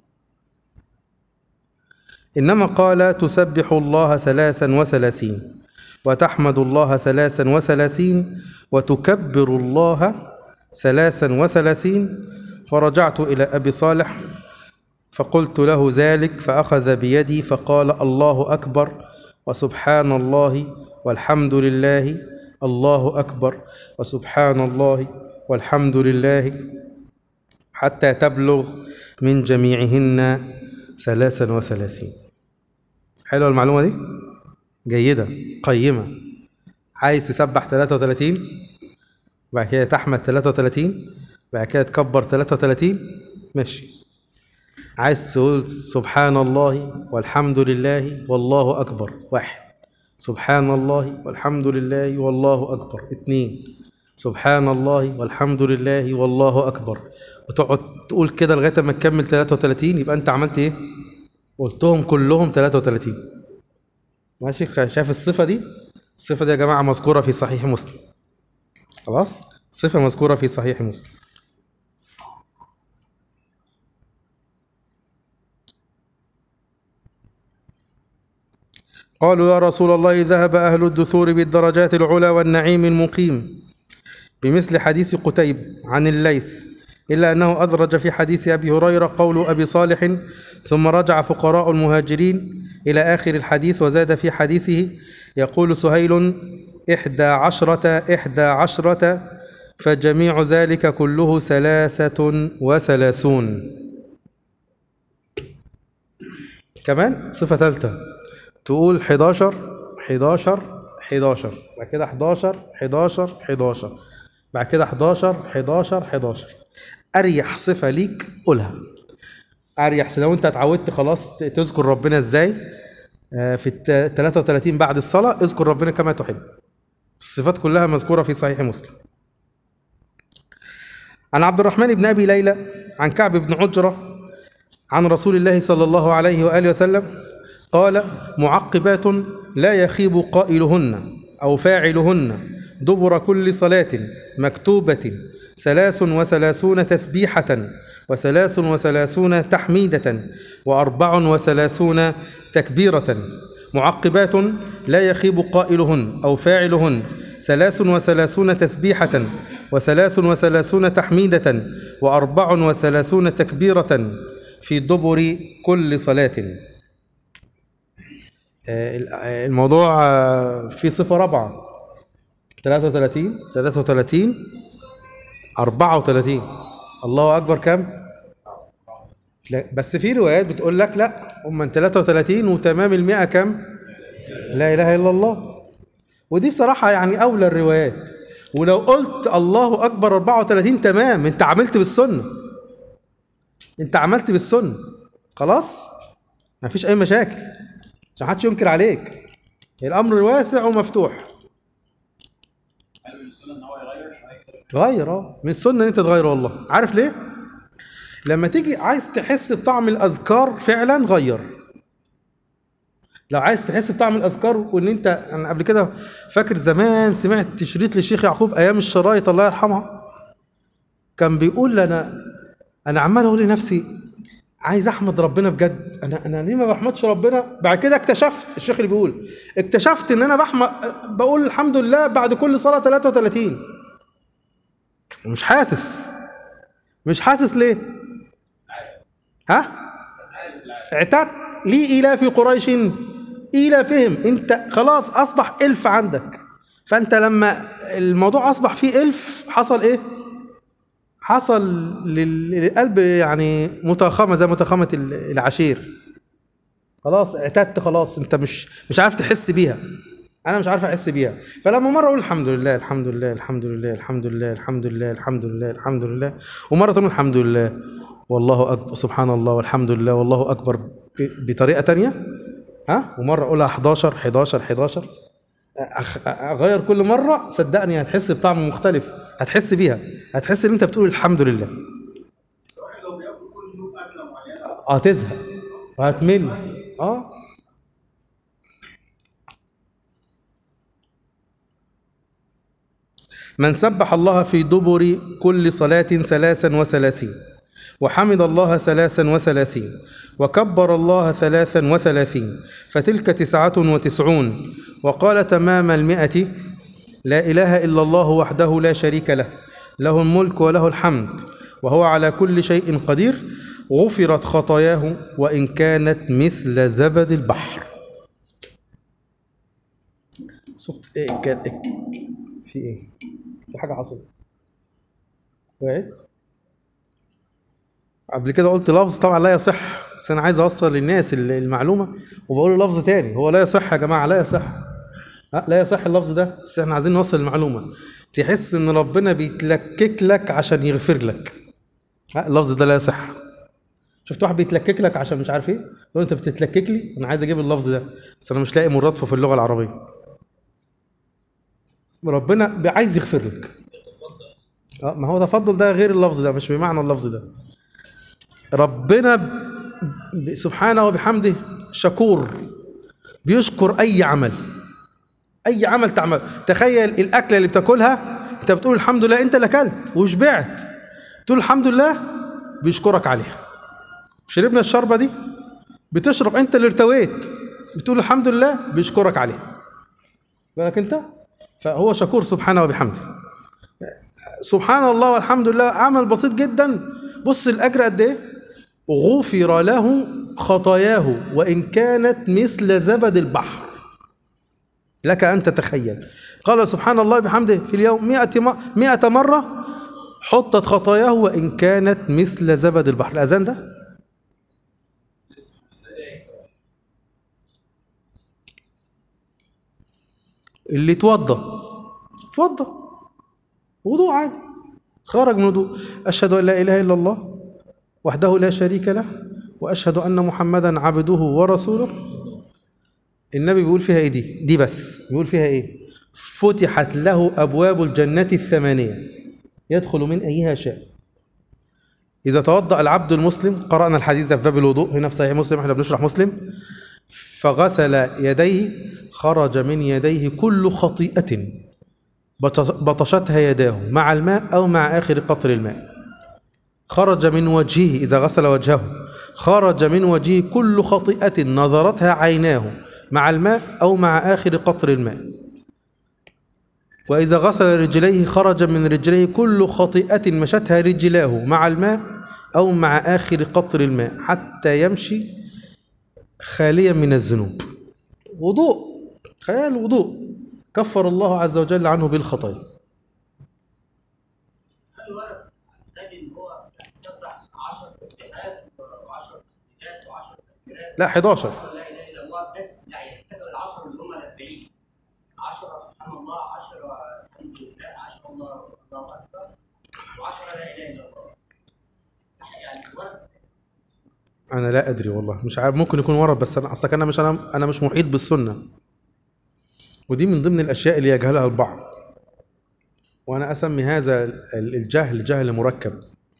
إنما قال تسبح الله ثلاثا وثلاثين وتحمد الله ثلاثا وثلاثين وتكبر الله ثلاثا وثلاثين فرجعت إلى أبي صالح فقلت له ذلك فأخذ بيدي فقال الله أكبر وسبحان الله والحمد لله الله أكبر وسبحان الله والحمد لله حتى تبلغ من جميعهن ثلاثا وثلاثين حلوة المعلومة دي جيدة قيمة عايز تسبح 33 بعد كده تحمد 33 بعد كده تكبر 33 ماشي عايز تقول سبحان الله والحمد لله والله أكبر واحد سبحان الله والحمد لله والله أكبر اتنين سبحان الله والحمد لله والله أكبر وتقعد تقول كده لغاية ما تكمل 33 يبقى أنت عملت إيه؟ قلتهم كلهم 33 ماشي شايف الصفة دي؟ الصفة دي يا جماعة مذكورة في صحيح مسلم خلاص؟ صفة مذكورة في صحيح مسلم قالوا يا رسول الله ذهب أهل الدثور بالدرجات العلى والنعيم المقيم بمثل حديث قتيب عن الليث إلا أنه أدرج في حديث أبي هريرة قول أبي صالح ثم رجع فقراء المهاجرين إلى آخر الحديث وزاد في حديثه يقول سهيل إحدى عشرة إحدى عشرة فجميع ذلك كله ثلاثة وثلاثون كمان صفة ثالثة تقول 11 11 11 بعد كده 11 11 11 بعد كده 11 11 11 اريح صفه ليك قولها اريح لو انت اتعودت خلاص تذكر ربنا ازاي آه، في الت- 33 بعد الصلاه اذكر ربنا كما تحب الصفات كلها مذكوره في صحيح مسلم عن عبد الرحمن بن ابي ليلى عن كعب بن عجره عن رسول الله صلى الله عليه واله وسلم قال معقبات لا يخيب قائلهن او فاعلهن دبر كل صلاه مكتوبه ثلاث وثلاثون تسبيحه وثلاث وثلاثون تحميده واربع وثلاثون تكبيره معقبات لا يخيب قائلهن او فاعلهن ثلاث وثلاثون تسبيحه وثلاث وثلاثون تحميده واربع وثلاثون تكبيره في دبر كل صلاة آه، ال- آه، الموضوع آه، فيه صفة رابعة 33 33 34 الله أكبر كم؟ لا بس في روايات بتقول لك لا هم من 33 وتمام المئة كم؟ لا إله إلا الله ودي بصراحة يعني أولى الروايات ولو قلت الله أكبر 34 تمام أنت عملت بالسنة أنت عملت بالسنة خلاص مفيش أي مشاكل عشان محدش ينكر عليك الأمر واسع ومفتوح هل من السنه ان هو يغير شويه كده غير اه من السنة ان انت تغير والله عارف ليه لما تيجي عايز تحس بطعم الاذكار فعلا غير لو عايز تحس بطعم الاذكار وان انت انا قبل كده فاكر زمان سمعت تشريط للشيخ يعقوب ايام الشرايط الله يرحمها كان بيقول انا انا عمال اقول لنفسي عايز احمد ربنا بجد انا انا ليه ما بحمدش ربنا بعد كده اكتشفت الشيخ اللي بيقول اكتشفت ان انا بحمد بقول الحمد لله بعد كل صلاه 33 مش حاسس مش حاسس ليه ها اعتدت ليه إيلاف قريش إيلافهم انت خلاص أصبح ألف عندك فأنت لما الموضوع أصبح فيه ألف حصل إيه حصل لل- للقلب يعني متخامة زي متخامة ال- العشير خلاص اعتدت خلاص انت مش مش عارف تحس بيها انا مش عارف احس بيها فلما مره اقول الحمد لله الحمد لله الحمد لله الحمد لله الحمد لله الحمد لله الحمد لله ومره تقول الحمد لله والله اكبر سبحان الله والحمد لله والله اكبر ب- بطريقه تانية ها ومره اقولها 11 11 11 أخ- اغير كل مره صدقني هتحس بطعم مختلف هتحس بيها هتحس ان انت بتقول الحمد لله الواحد لو بياكل كل يوم اكله معينه هتزهق وهتمل اه من سبح الله في دبر كل صلاة ثلاثا وثلاثين وحمد الله ثلاثا وثلاثين وكبر الله ثلاثا وثلاثين فتلك تسعة وتسعون وقال تمام المئة لا إله إلا الله وحده لا شريك له له الملك وله الحمد وهو على كل شيء قدير غفرت خطاياه وإن كانت مثل زبد البحر صفت إيه كان إيه؟ في إيه في حاجة حصلت وقعت قبل كده قلت لفظ طبعا لا يصح بس انا عايز اوصل للناس ال- المعلومه وبقول له لفظ تاني هو لا يصح يا جماعه لا يصح لا لا يصح اللفظ ده بس احنا عايزين نوصل المعلومه تحس ان ربنا بيتلكك لك عشان يغفر لك لا اللفظ ده لا يصح شفت واحد بيتلكك لك عشان مش عارف ايه يقول انت بتتلكك لي انا عايز اجيب اللفظ ده بس انا مش لاقي مرادفه في اللغه العربيه ربنا بي- عايز يغفر لك اه ما هو تفضل ده غير اللفظ ده مش بمعنى اللفظ ده ربنا ب- ب- سبحانه وبحمده شكور بيشكر اي عمل اي عمل تعمل تخيل الاكله اللي بتاكلها انت بتقول الحمد لله انت اللي اكلت وشبعت تقول الحمد لله بيشكرك عليها شربنا الشربه دي بتشرب انت اللي ارتويت بتقول الحمد لله بيشكرك عليها بالك انت فهو شكور سبحانه وبحمده سبحان الله والحمد لله عمل بسيط جدا بص الاجر قد ايه غفر له خطاياه وان كانت مثل زبد البحر لك ان تتخيل قال سبحان الله بحمده في اليوم مئة, م- مئة مرة حطت خطاياه وإن كانت مثل زبد البحر الأذان ده اللي توضى توضى وضوء عادي خرج من وضوء أشهد أن لا إله إلا الله وحده لا شريك له وأشهد أن محمدا عبده ورسوله النبي بيقول فيها ايه دي دي بس بيقول فيها ايه فتحت له ابواب الجنه الثمانيه يدخل من ايها شاء اذا توضا العبد المسلم قرانا الحديث ده في باب الوضوء هنا في صحيح مسلم احنا بنشرح مسلم فغسل يديه خرج من يديه كل خطيئه بطش- بطشتها يداه مع الماء او مع اخر قطر الماء خرج من وجهه إذا غسل وجهه خرج من وجهه كل خطيئة نظرتها عيناه مع الماء أو مع آخر قطر الماء وإذا غسل رجليه خرج من رجليه كل خطيئة مشتها رجلاه مع الماء أو مع آخر قطر الماء حتى يمشي خاليا من الذنوب وضوء خيال وضوء كفر الله عز وجل عنه بالخطايا هل ورد عن النبي ان هو يسبح 10 تسبيحات و10 تسبيحات و10 تكبيرات لا 11 لا اله الا الله بس لا يعتبر العشر اللي هم الاربعين 10 سبحان الله 10 الحمد لله 10 الله الله اكبر و10 لا اله الا الله صح يعني ورد انا لا ادري والله مش عارف ممكن يكون ورد بس انا اصلا انا مش انا انا مش محيط بالسنه ودي من ضمن الاشياء اللي يجهلها البعض وانا اسمي هذا ال- الجهل جهل مركب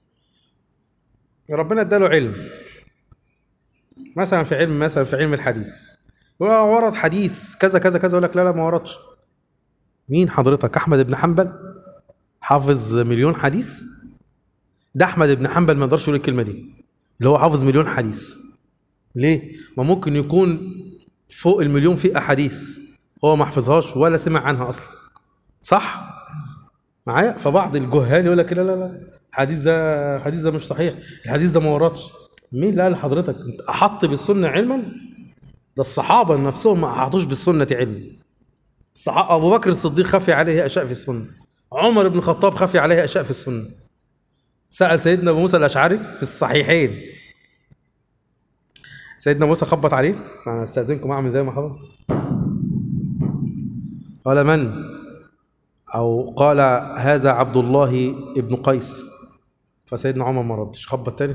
ربنا اداله علم مثلا في علم مثلا في علم الحديث يقول آه ورد حديث كذا كذا كذا يقول لك لا لا ما وردش مين حضرتك احمد بن حنبل حافظ مليون حديث ده احمد بن حنبل ما يقدرش يقول الكلمه دي اللي هو حافظ مليون حديث ليه ما ممكن يكون فوق المليون في احاديث هو ما حفظهاش ولا سمع عنها اصلا صح معايا فبعض الجهال يقول لك لا لا لا الحديث ده الحديث ده مش صحيح الحديث ده ما وردش مين اللي قال لحضرتك انت احط بالسنه علما ده الصحابه نفسهم ما احاطوش بالسنه علما الصحابه ابو بكر الصديق خفي عليه اشياء في السنه عمر بن الخطاب خفي عليه اشياء في السنه سأل سيدنا أبو موسى الأشعري في الصحيحين سيدنا موسى خبط عليه أنا أستأذنكم أعمل زي ما خبط قال من أو قال هذا عبد الله ابن قيس فسيدنا عمر ما ردش خبط تاني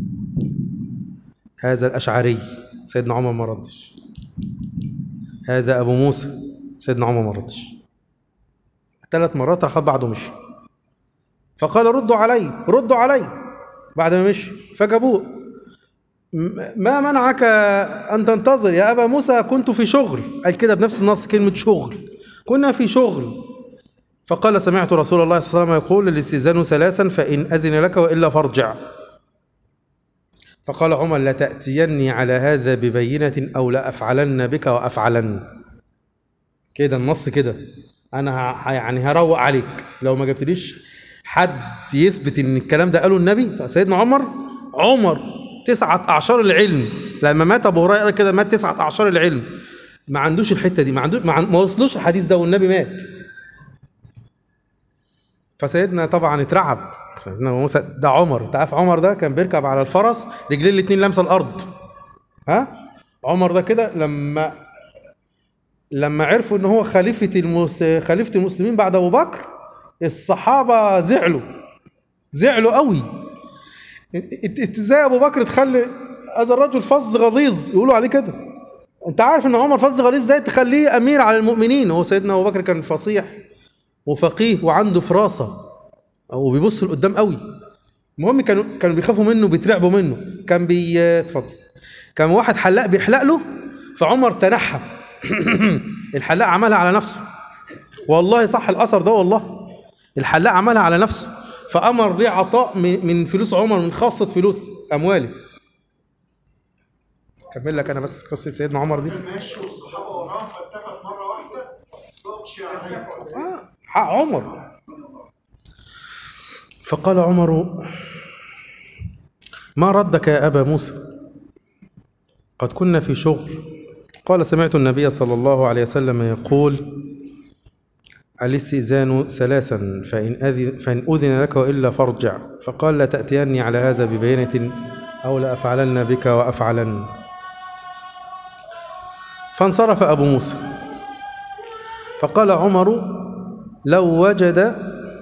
هذا الأشعري سيدنا عمر ما ردش هذا أبو موسى سيدنا عمر ما ردش ثلاث مرات راح خد بعضه مشي فقال ردوا علي ردوا علي بعد ما مشي فجابوه م- ما منعك ان تنتظر يا ابا موسى كنت في شغل قال كده بنفس النص كلمه شغل كنا في شغل فقال سمعت رسول الله صلى الله عليه وسلم يقول الاستئذان ثلاثا فان اذن لك والا فارجع فقال عمر لتاتيني على هذا ببينه او لافعلن بك وافعلن كده النص كده انا ه- يعني هروق عليك لو ما جبتليش حد يثبت ان الكلام ده قاله النبي فسيدنا عمر عمر تسعة أعشار العلم لما مات أبو هريرة كده مات تسعة أعشار العلم ما عندوش الحتة دي ما عندوش ما, عن- ما وصلوش الحديث ده والنبي مات فسيدنا طبعا اترعب سيدنا موسى ده عمر انت عارف عمر ده كان بيركب على الفرس رجليه الاتنين لامسه الارض ها عمر ده كده لما لما عرفوا ان هو خليفه المس... خليفه المسلمين بعد ابو بكر الصحابه زعلوا زعلوا قوي إت- إت- ازاي ابو بكر تخلي هذا الرجل فظ غليظ يقولوا عليه كده انت عارف ان عمر فظ غليظ ازاي تخليه امير على المؤمنين هو سيدنا ابو بكر كان فصيح وفقيه وعنده فراسه او بيبص لقدام قوي المهم كانوا كانوا بيخافوا منه بيترعبوا منه كان بي اتفضل كان واحد حلاق بيحلق له فعمر تنحى الحلاق عملها على نفسه والله صح الاثر ده والله الحلاق عملها على نفسه فامر ليه عطاء من من فلوس عمر من خاصه فلوس اموالي كمل لك انا بس قصه سيدنا عمر دي ماشي والصحابه وراه فالتفت مره واحده اغشي عليه حق عمر فقال عمر ما ردك يا ابا موسى قد كنا في شغل قال سمعت النبي صلى الله عليه وسلم يقول الاستئذان ثلاثا فإن أذن, فإن أذن لك وإلا فارجع فقال لا تأتيني على هذا ببينة أو لأفعلن بك وأفعلن فانصرف أبو موسى فقال عمر لو وجد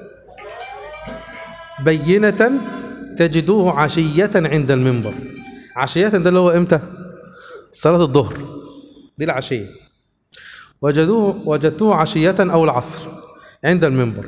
بينة تجدوه عشية عند المنبر عشية ده اللي هو امتى؟ صلاة الظهر دي العشية وجدوه وجدتوه عشية أو العصر عند المنبر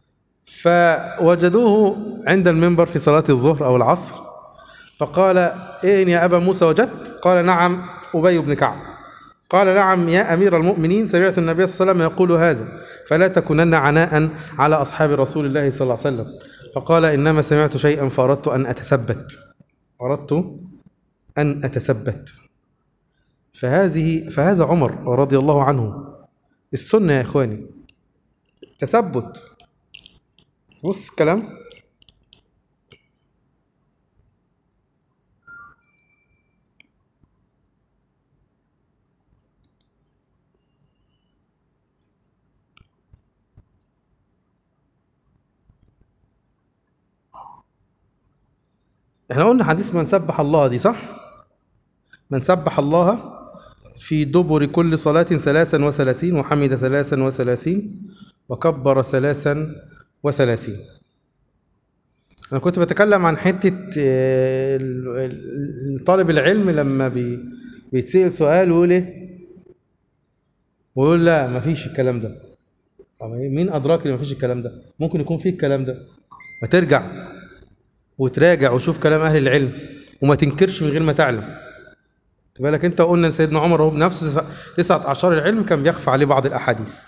فوجدوه عند المنبر في صلاة الظهر أو العصر فقال إن يا أبا موسى وجدت قال نعم أبي بن كعب قال نعم يا أمير المؤمنين سمعت النبي صلى الله عليه وسلم يقول هذا فلا تكونن عناء على أصحاب رسول الله صلى الله عليه وسلم فقال إنما سمعت شيئا فأردت أن أتثبت أردت أن أتثبت فهذه فهذا عمر رضي الله عنه السنة يا إخواني تثبت بص الكلام احنا قلنا حديث من سبح الله دي صح من سبح الله في دبر كل صلاة ثلاثا وثلاثين وحمد ثلاثا وثلاثين وكبر ثلاثا وثلاثين أنا كنت بتكلم عن حتة آه، ال- ال- طالب العلم لما بي بيتسأل سؤال ويقول إيه؟ ويقول لا مفيش الكلام ده طب إيه؟ مين أدراك إن مفيش الكلام ده؟ ممكن يكون فيه الكلام ده ما ترجع وتراجع وشوف كلام أهل العلم وما تنكرش من غير ما تعلم خد بالك انت قلنا ان سيدنا عمر هو بنفسه تسع- تسعة أعشار العلم كان بيخفى عليه بعض الأحاديث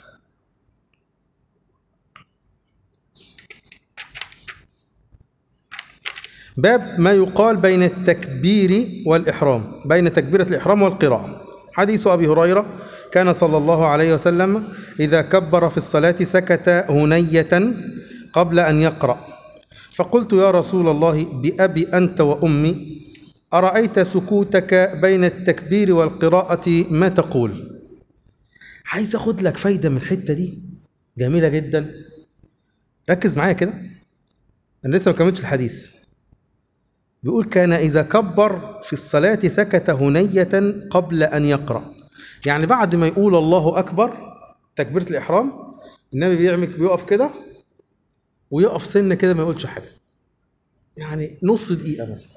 باب ما يقال بين التكبير والإحرام بين تكبيرة الإحرام والقراءة حديث أبي هريرة كان صلى الله عليه وسلم إذا كبر في الصلاة سكت هنية قبل أن يقرأ فقلت يا رسول الله بأبي أنت وأمي أرأيت سكوتك بين التكبير والقراءة ما تقول عايز أخد لك فايدة من الحتة دي جميلة جدا ركز معايا كده أنا لسه ما كملتش الحديث بيقول كان إذا كبر في الصلاة سكت هنية قبل أن يقرأ يعني بعد ما يقول الله أكبر تكبيرة الإحرام النبي بيعمل بيقف كده ويقف سنة كده ما يقولش حاجة يعني نص دقيقة مثلا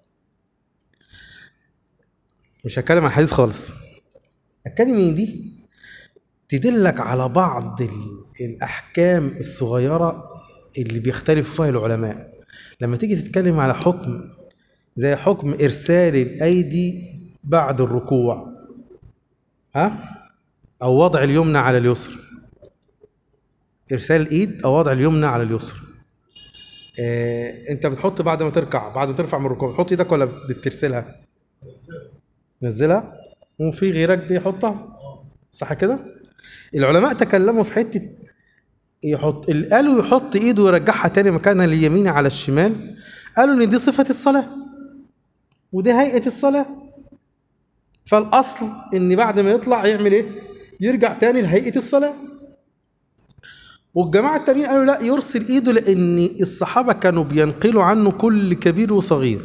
مش هتكلم عن الحديث خالص هتكلم ان دي تدلك على بعض ال- الأحكام الصغيرة اللي بيختلف فيها العلماء لما تيجي تتكلم على حكم زي حكم إرسال الأيدي بعد الركوع ها أو وضع اليمنى على اليسر إرسال الإيد أو وضع اليمنى على اليسر آه، أنت بتحط بعد ما تركع بعد ما ترفع من الركوع بتحط إيدك ولا بترسلها؟ نزلها وفي غيرك بيحطها صح كده؟ العلماء تكلموا في حتة يحط اللي قالوا يحط ايده ويرجعها تاني مكانها اليمين على الشمال قالوا ان دي صفة الصلاة ودي هيئة الصلاة فالأصل ان بعد ما يطلع يعمل ايه؟ يرجع تاني لهيئة الصلاة والجماعة التانيين قالوا لا يرسل ايده لان الصحابة كانوا بينقلوا عنه كل كبير وصغير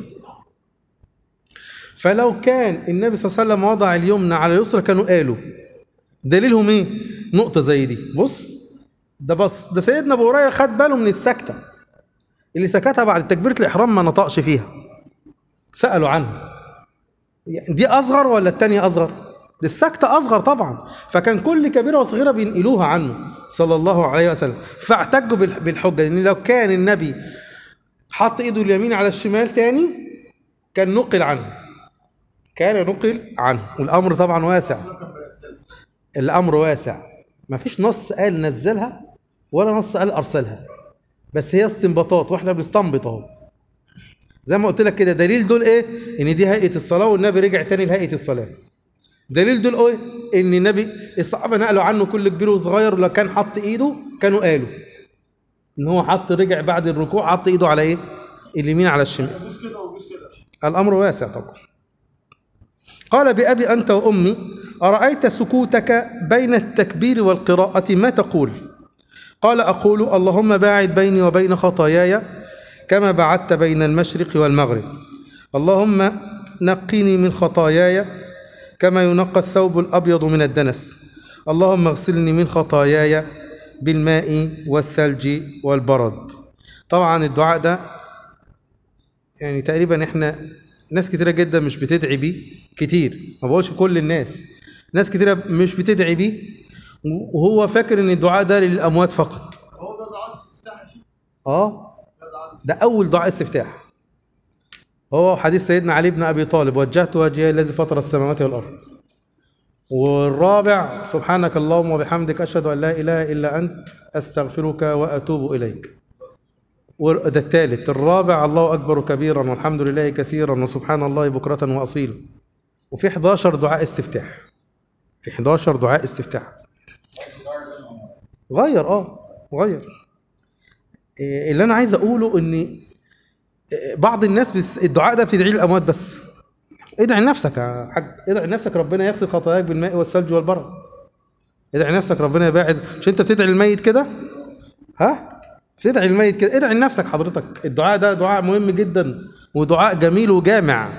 فلو كان النبي صلى الله عليه وسلم وضع اليمنى على اليسرى كانوا قالوا دليلهم ايه؟ نقطة زي دي بص ده بص ده سيدنا ابو هريره خد باله من السكتة اللي سكتها بعد تكبيرة الإحرام ما نطقش فيها سألوا عنها دي أصغر ولا التانية أصغر؟ دي السكتة أصغر طبعا فكان كل كبيرة وصغيرة بينقلوها عنه صلى الله عليه وسلم فاعتجوا بالح- بالحجة لأن لو كان النبي حط إيده اليمين على الشمال تاني كان نقل عنه كان نقل عنه والأمر طبعا واسع الأمر واسع ما فيش نص قال نزلها ولا نص قال أرسلها بس هي استنباطات واحنا بنستنبط اهو زي ما قلت لك كده دليل دول ايه ان دي هيئه الصلاه والنبي رجع تاني لهيئه الصلاه دليل دول ايه ان النبي الصحابه نقلوا عنه كل كبير وصغير لو كان حط ايده كانوا قالوا ان هو حط رجع بعد الركوع حط ايده على ايه اليمين على الشمال بس كده وبس كده الأمر واسع طبعا قال بأبي أنت وأمي أرأيت سكوتك بين التكبير والقراءة ما تقول قال أقول اللهم باعد بيني وبين خطاياي كما بعدت بين المشرق والمغرب اللهم نقني من خطاياي كما ينقى الثوب الأبيض من الدنس اللهم اغسلني من خطاياي بالماء والثلج والبرد طبعا الدعاء ده يعني تقريبا احنا ناس كتيرة جدا مش بتدعي بيه كتير ما بقولش كل الناس ناس كتيرة مش بتدعي بيه وهو فاكر ان الدعاء ده للاموات فقط هو ده دعاء الاستفتاح يا شيخ اه ده دعاء ده اول دعاء استفتاح هو حديث سيدنا علي بن ابي طالب وجهت وجهي الذي فطر السماوات والارض والرابع سبحانك اللهم وبحمدك اشهد ان لا اله الا انت استغفرك واتوب اليك وده الثالث الرابع الله اكبر كبيرا والحمد لله كثيرا وسبحان الله بكره واصيلا وفي 11 دعاء استفتاح في 11 دعاء استفتاح غير اه غير إيه اللي انا عايز اقوله ان إيه بعض الناس بس الدعاء ده بتدعي للاموات بس ادعي لنفسك يا حاج ادعي لنفسك ربنا يغسل خطاياك بالماء والثلج والبرد ادعي لنفسك ربنا يباعد مش انت بتدعي للميت كده ها بتدعي للميت كده ادعي لنفسك حضرتك الدعاء ده دعاء مهم جدا ودعاء جميل وجامع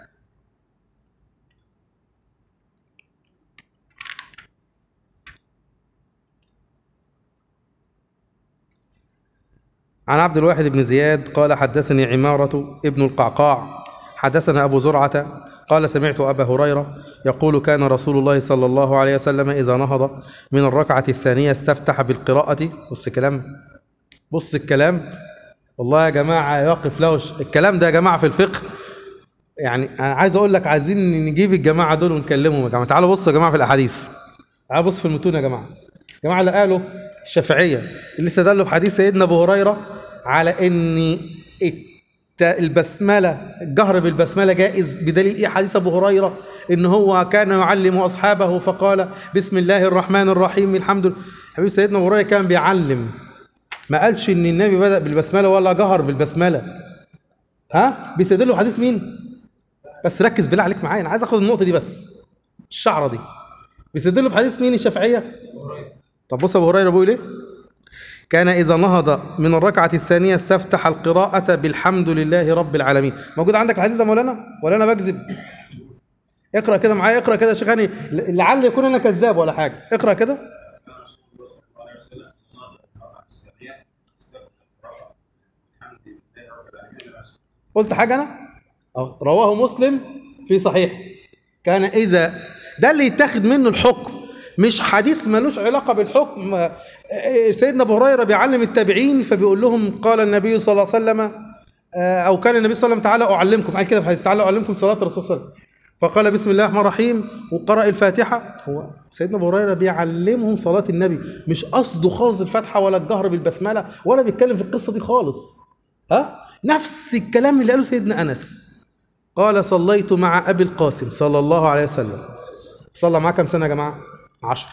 عن عبد الواحد بن زياد قال حدثني عمارة ابن القعقاع حدثنا أبو زرعة قال سمعت أبا هريرة يقول كان رسول الله صلى الله عليه وسلم إذا نهض من الركعة الثانية استفتح بالقراءة بص الكلام بص الكلام والله يا جماعة يقف له ش- الكلام ده يا جماعة في الفقه يعني أنا عايز أقول لك عايزين نجيب الجماعة دول ونكلمهم يا جماعة تعالوا بصوا يا جماعة في الأحاديث تعالوا بصوا في المتون يا جماعة الجماعة اللي قالوا الشافعية اللي استدلوا بحديث سيدنا أبو هريرة على إن الت- البسملة الجهر بالبسملة جائز بدليل إيه حديث أبو هريرة إن هو كان يعلم أصحابه فقال بسم الله الرحمن الرحيم الحمد لله حبيب سيدنا أبو هريرة كان بيعلم ما قالش إن النبي بدأ بالبسملة ولا جهر بالبسملة ها بيستدلوا حديث مين بس ركز بالله عليك معايا انا عايز اخد النقطه دي بس الشعره دي بيستدلوا بحديث مين الشافعيه طب بص ابو هريره بيقول ايه كان اذا نهض من الركعه الثانيه استفتح القراءه بالحمد لله رب العالمين موجود عندك الحديث ده يا مولانا ولا انا بكذب اقرا كده معايا اقرا كده يا شيخ هاني لعل يكون انا كذاب ولا حاجه اقرا كده قلت حاجه انا أو رواه مسلم في صحيح كان اذا ده اللي يتاخد منه الحكم مش حديث ملوش علاقه بالحكم آه، سيدنا ابو هريره بيعلم التابعين فبيقول لهم قال النبي صلى الله عليه وسلم آه، او كان النبي صلى الله عليه وسلم تعالى اعلمكم قال كده في الحديث تعالى اعلمكم صلاه الرسول صلى الله عليه وسلم فقال بسم الله الرحمن الرحيم وقرأ الفاتحة هو سيدنا أبو هريرة بيعلمهم صلاة النبي مش قصده خالص الفاتحة ولا الجهر بالبسملة ولا بيتكلم في القصة دي خالص ها نفس الكلام اللي قاله سيدنا أنس قال صليت مع أبي القاسم صلى الله عليه وسلم صلى معاه كم سنة يا جماعة؟ عشر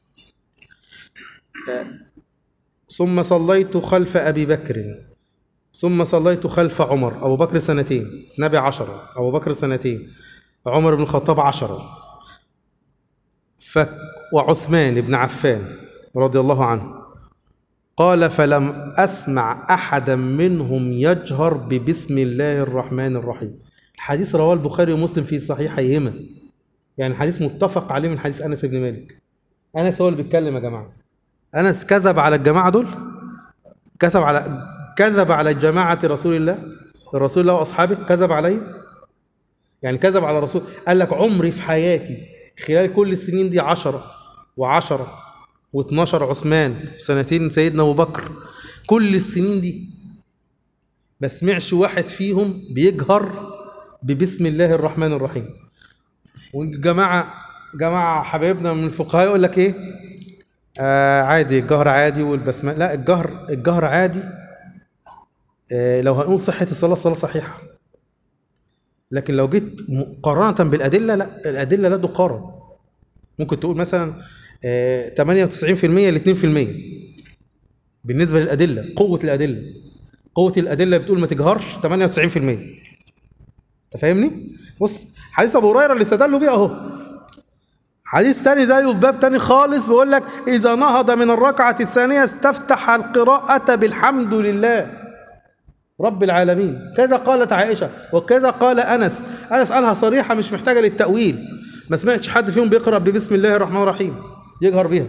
آه، ثم صليت خلف أبي بكر ثم صليت خلف عمر أبو بكر سنتين النبي عشرة أبو بكر سنتين عمر بن الخطاب عشرة ف... وعثمان بن عفان رضي الله عنه قال فلم أسمع أحدا منهم يجهر ببسم الله الرحمن الرحيم الحديث رواه البخاري ومسلم في صحيحيهما يعني حديث متفق عليه من حديث أنس بن مالك أنس هو اللي بيتكلم يا جماعة أنس كذب على الجماعة دول كذب على كذب على جماعة رسول الله الرسول الله وأصحابه كذب عليه يعني كذب على الرسول قال لك عمري في حياتي خلال كل السنين دي عشرة وعشرة و12 عثمان وسنتين سيدنا أبو بكر كل السنين دي ما سمعش واحد فيهم بيجهر ببسم الله الرحمن الرحيم والجماعة جماعة حبايبنا من الفقهاء يقول لك ايه آه عادي الجهر عادي والبسمة لا الجهر الجهر عادي آه لو هنقول صحة الصلاة الصلاة صحيحة لكن لو جيت مقارنة بالأدلة لا الأدلة لا تقارن ممكن تقول مثلا آه، 98% ل 2% بالنسبة للأدلة قوة الأدلة قوة الأدلة بتقول ما تجهرش 98% أنت فاهمني؟ بص حديث أبو هريرة اللي استدلوا بيه أهو حديث تاني زيه في باب تاني خالص بيقول لك إذا نهض من الركعة الثانية استفتح القراءة بالحمد لله رب العالمين كذا قالت عائشة وكذا قال أنس أنس قالها صريحة مش محتاجة للتأويل ما سمعتش حد فيهم بيقرأ ببسم الله الرحمن الرحيم يجهر بيها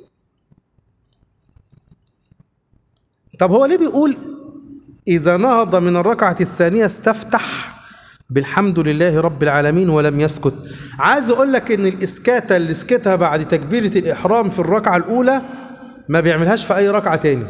طب هو ليه بيقول إذا نهض من الركعة الثانية استفتح بالحمد لله رب العالمين ولم يسكت عايز أقول لك إن الإسكاتة اللي سكتها بعد تكبيرة الإحرام في الركعة الأولى ما بيعملهاش في أي ركعة تاني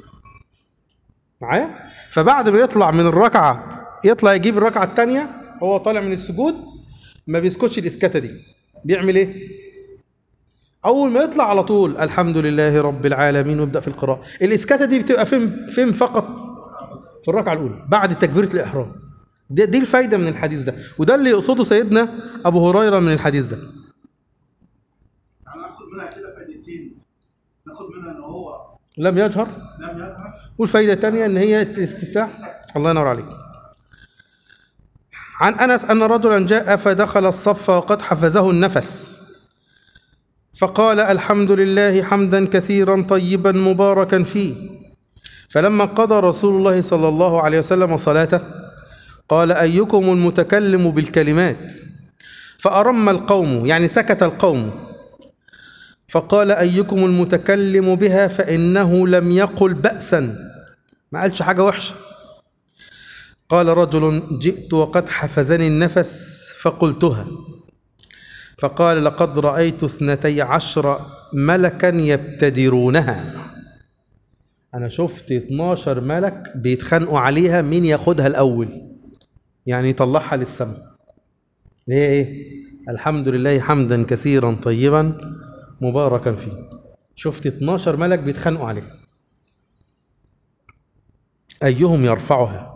معايا فبعد ما يطلع من الركعة يطلع يجيب الركعة التانية هو طالع من السجود ما بيسكتش الإسكاتة دي بيعمل إيه؟ أول ما يطلع على طول الحمد لله رب العالمين ويبدأ في القراءة الإسكاتة دي بتبقى فين فين فقط في الركعة الأولى بعد تكبيرة الإحرام دي, دي الفايدة من الحديث ده وده اللي يقصده سيدنا أبو هريرة من الحديث ده يعني ناخد منها كده فايدتين ناخد منها ان هو لم يجهر لم يجهر والفايدة الثانية إن هي الاستفتاح الله ينور عليك عن أنس أن رجلا جاء فدخل الصف وقد حفزه النفس فقال الحمد لله حمدا كثيرا طيبا مباركا فيه فلما قضى رسول الله صلى الله عليه وسلم صلاته قال أيكم المتكلم بالكلمات فأرم القوم يعني سكت القوم فقال أيكم المتكلم بها فإنه لم يقل بأسا ما قالش حاجة وحشة قال رجل جئت وقد حفزني النفس فقلتها فقال لقد رأيت اثنتي عشر ملكا يبتدرونها أنا شفت 12 ملك بيتخانقوا عليها مين ياخدها الأول يعني يطلعها للسماء اللي هي إيه الحمد لله حمدا كثيرا طيبا مباركا فيه شفت 12 ملك بيتخانقوا عليها أيهم يرفعها